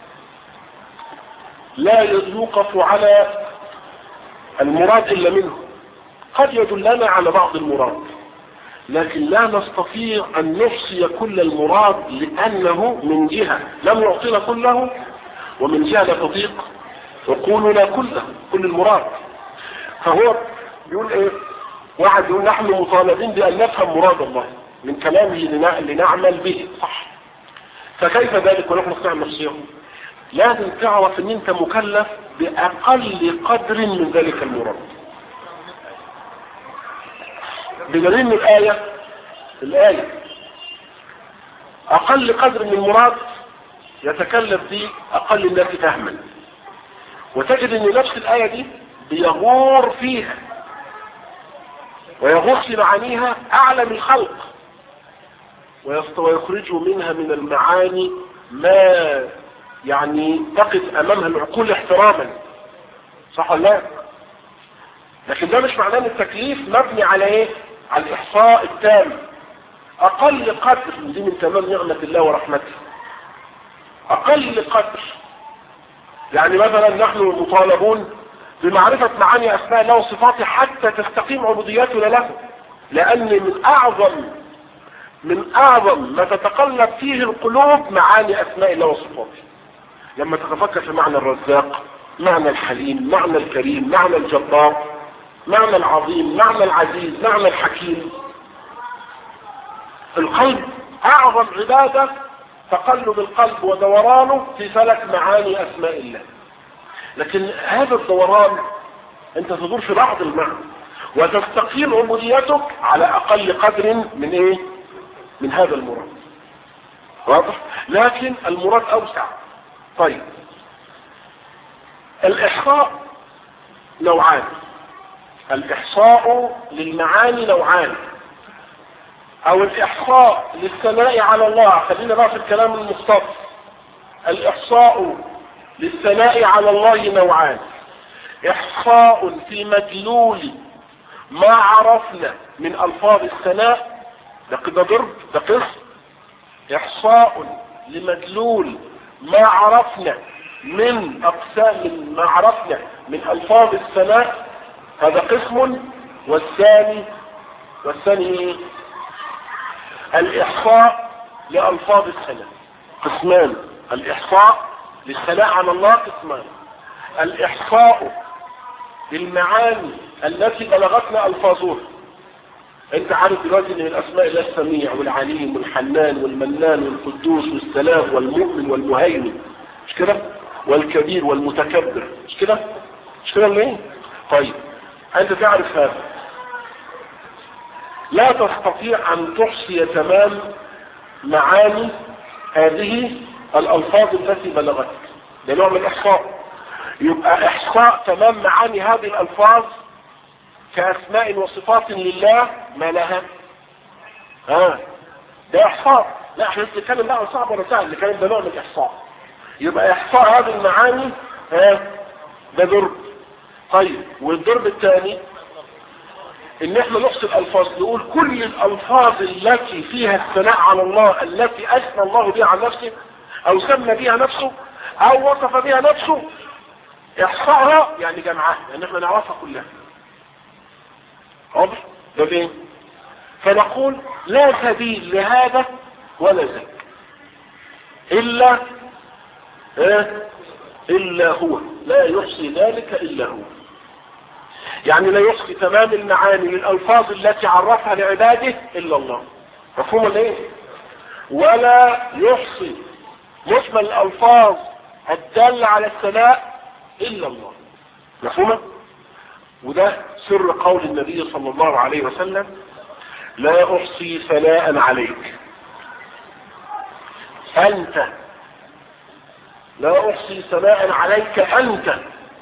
لا يوقف على المراد إلا منه قد يدلنا على بعض المراد لكن لا نستطيع أن نحصي كل المراد لأنه من جهة لم يعطينا كله ومن جهة لا تضيق عقولنا كله كل المراد فهو بيقول ايه واحد يقول نحن مطالبين بأن نفهم مراد الله من كلامه لنعمل به صح فكيف ذلك ونحن نقطع نفسيه لازم تعرف ان انت مكلف باقل قدر من ذلك المراد بدليل من الايه الايه اقل قدر من المراد يتكلف به اقل الناس فهما وتجد ان نفس الايه دي بيغور فيها ويغور في معانيها اعلى من الخلق ويخرج منها من المعاني ما يعني تقف امامها العقول احتراما صح ولا لا لكن ده مش معناه ان التكليف مبني على ايه على الاحصاء التام اقل قدر ودي من تمام نعمة الله ورحمته اقل قدر يعني مثلا نحن مطالبون بمعرفة معاني اسماء الله وصفاته حتى تستقيم عبوديتنا له لان من اعظم من اعظم ما تتقلب فيه القلوب معاني اسماء الله وصفاته لما تتفكر في معنى الرزاق معنى الحليم معنى الكريم معنى الجبار معنى العظيم معنى العزيز معنى الحكيم القلب اعظم عبادة تقلب القلب ودورانه في فلك معاني اسماء الله لكن هذا الدوران انت تدور في بعض المعنى وتستقيم عبوديتك على اقل قدر من ايه من هذا المراد واضح لكن المراد اوسع طيب الاحصاء نوعان الاحصاء للمعاني نوعان او الاحصاء للثناء على الله خلينا بقى في الكلام المختص الاحصاء للثناء على الله نوعان احصاء في مدلول ما عرفنا من الفاظ الثناء ده كده ضرب ده قسم احصاء لمدلول ما عرفنا من اقسام ما عرفنا من الفاظ الثناء هذا قسم والثاني والثاني ايه الاحصاء لالفاظ الثناء قسمان الاحصاء للثناء على الله قسمان الاحصاء للمعاني التي بلغتنا الفاظها انت عارف دلوقتي ان من اسماء الله السميع والعليم والحنان والمنان والقدوس والسلام والمؤمن والمهيمن مش كده والكبير والمتكبر مش كده مش كده ايه طيب انت تعرف هذا لا تستطيع ان تحصي تمام معاني هذه الالفاظ التي بلغتك ده نوع من الاحصاء يبقى احصاء تمام معاني هذه الالفاظ كاسماء وصفات لله ما لها ها ده احصاء لا احنا بنتكلم بقى عن صعب ولا سهل الكلام ده نوع من الاحصاء يبقى احصاء هذه المعاني ها ده ضرب طيب والضرب الثاني ان احنا نحصي الالفاظ نقول كل الالفاظ التي فيها الثناء على الله التي اثنى الله بها عن نفسه او سمى بها نفسه او وصف بها نفسه احصائها يعني جمعها يعني احنا نعرفها كلها واضح ده فين فنقول لا سبيل لهذا ولا ذاك الا إيه؟ الا هو لا يحصي ذلك الا هو يعني لا يحصي تمام المعاني للالفاظ التي عرفها لعباده الا الله مفهوم ولا ايه ولا يحصي مجمل الالفاظ الدالة على الثناء الا الله مفهومة وده سر قول النبي صلى الله عليه وسلم لا احصي ثناء عليك انت لا احصي ثناء عليك انت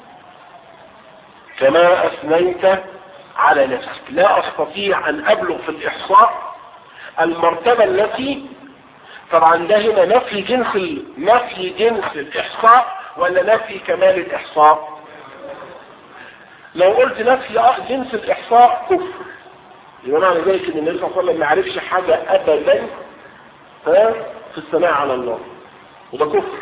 كما اثنيت على نفسك لا استطيع ان ابلغ في الاحصاء المرتبة التي طبعا ده هنا نفي جنس ال... نفي جنس الاحصاء ولا نفي كمال الاحصاء لو قلت نفي جنس الاحصاء كفر يبقى معنى ذلك ان النبي صلى الله عليه وسلم ما عرفش حاجة ابدا ها في الثناء على الله وده كفر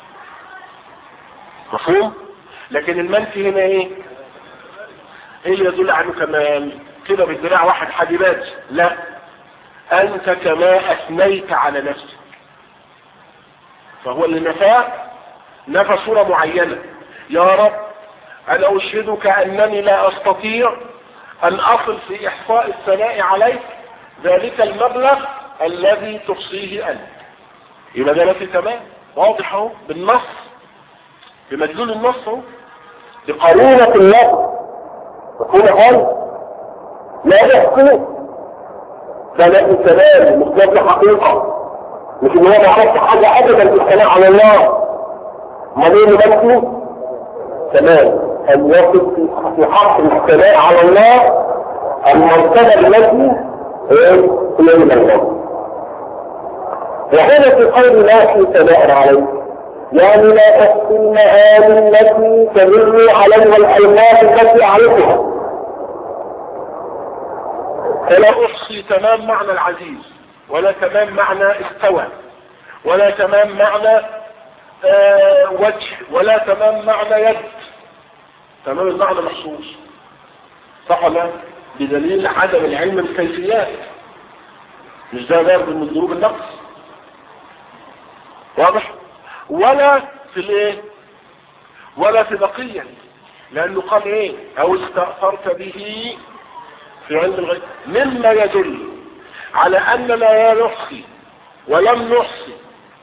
مفهوم لكن المنفي هنا ايه ايه اللي يدل عنه كمال كده بالدراع واحد حبيبات لا انت كما اثنيت على نفسك فهو اللي نفاه نفى صورة معينة يا رب انا اشهدك انني لا استطيع ان اصل في احصاء الثناء عليك ذلك المبلغ الذي تحصيه انت يبقى ده نفي تمام واضح اهو بالنص بمدلول النص اهو بقرينة النص يقول قال لا يحكي ده نفي تمام مش نفي حقيقة مش ان هو ما عرفش حاجة ابدا في الثناء على الله امال ايه اللي نفسه تمام ان يصف في حق الثناء على الله المرتبة التي هي من الله وهنا في قول لا في ثناء عليه يعني لا تحصي المآل التي تدل عليها الألفاظ التي أعرفها فلا أحصي تمام معنى العزيز ولا تمام معنى استوى ولا تمام معنى آه وجه ولا تمام معنى يد تمام المعنى محسوس صح ولا بدليل عدم العلم بالكيفيات مش ده ضرب من ضروب النقص واضح ولا في الايه ولا في بقية لانه قال ايه او استأثرت به في علم الغيب مما يدل على اننا لا نحصي ولم نحصي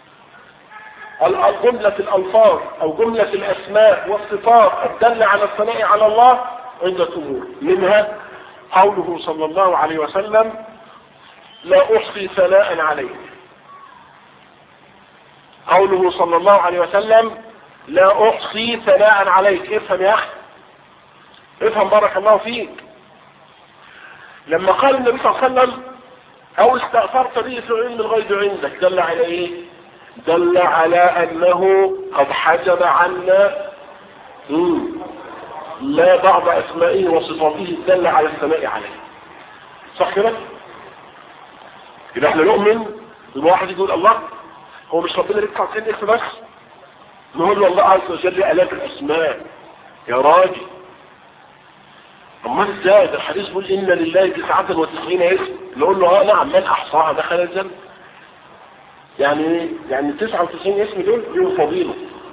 جملة الالفاظ او جملة الاسماء والصفات الدالة على الثناء على الله عدة امور منها قوله صلى الله عليه وسلم لا احصي ثناء عليك قوله صلى الله عليه وسلم لا احصي ثناء عليك افهم يا اخي افهم بارك الله فيك لما قال النبي صلى الله عليه وسلم او استأثرت به في علم الغيب عندك دل على ايه دل على انه قد حجب عنا لا بعض اسمائه وصفاته دل على الثناء عليه صح كده يبقى احنا نؤمن يبقى واحد يقول الله هو مش ربنا ليه 99 اسم بس نقول له الله عز وجل الاف الاسماء يا راجل امال ازاي ده الحديث بيقول ان لله 99 اسم نقول له اه نعم من احصاها دخل الجنه يعني يعني 99 اسم دول لهم فضيله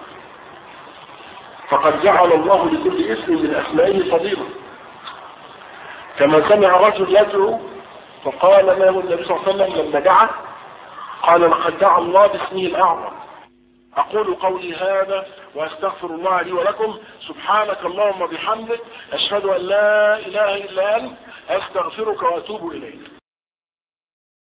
فقد جعل الله لكل اسم من اسمائه فضيله كما سمع رجل يدعو فقال ما هو النبي صلى الله عليه وسلم لما دعا قال لقد دعا الله باسمه الاعظم اقول قولي هذا واستغفر الله لي ولكم سبحانك اللهم بحمدك اشهد ان لا اله الا انت استغفرك واتوب اليك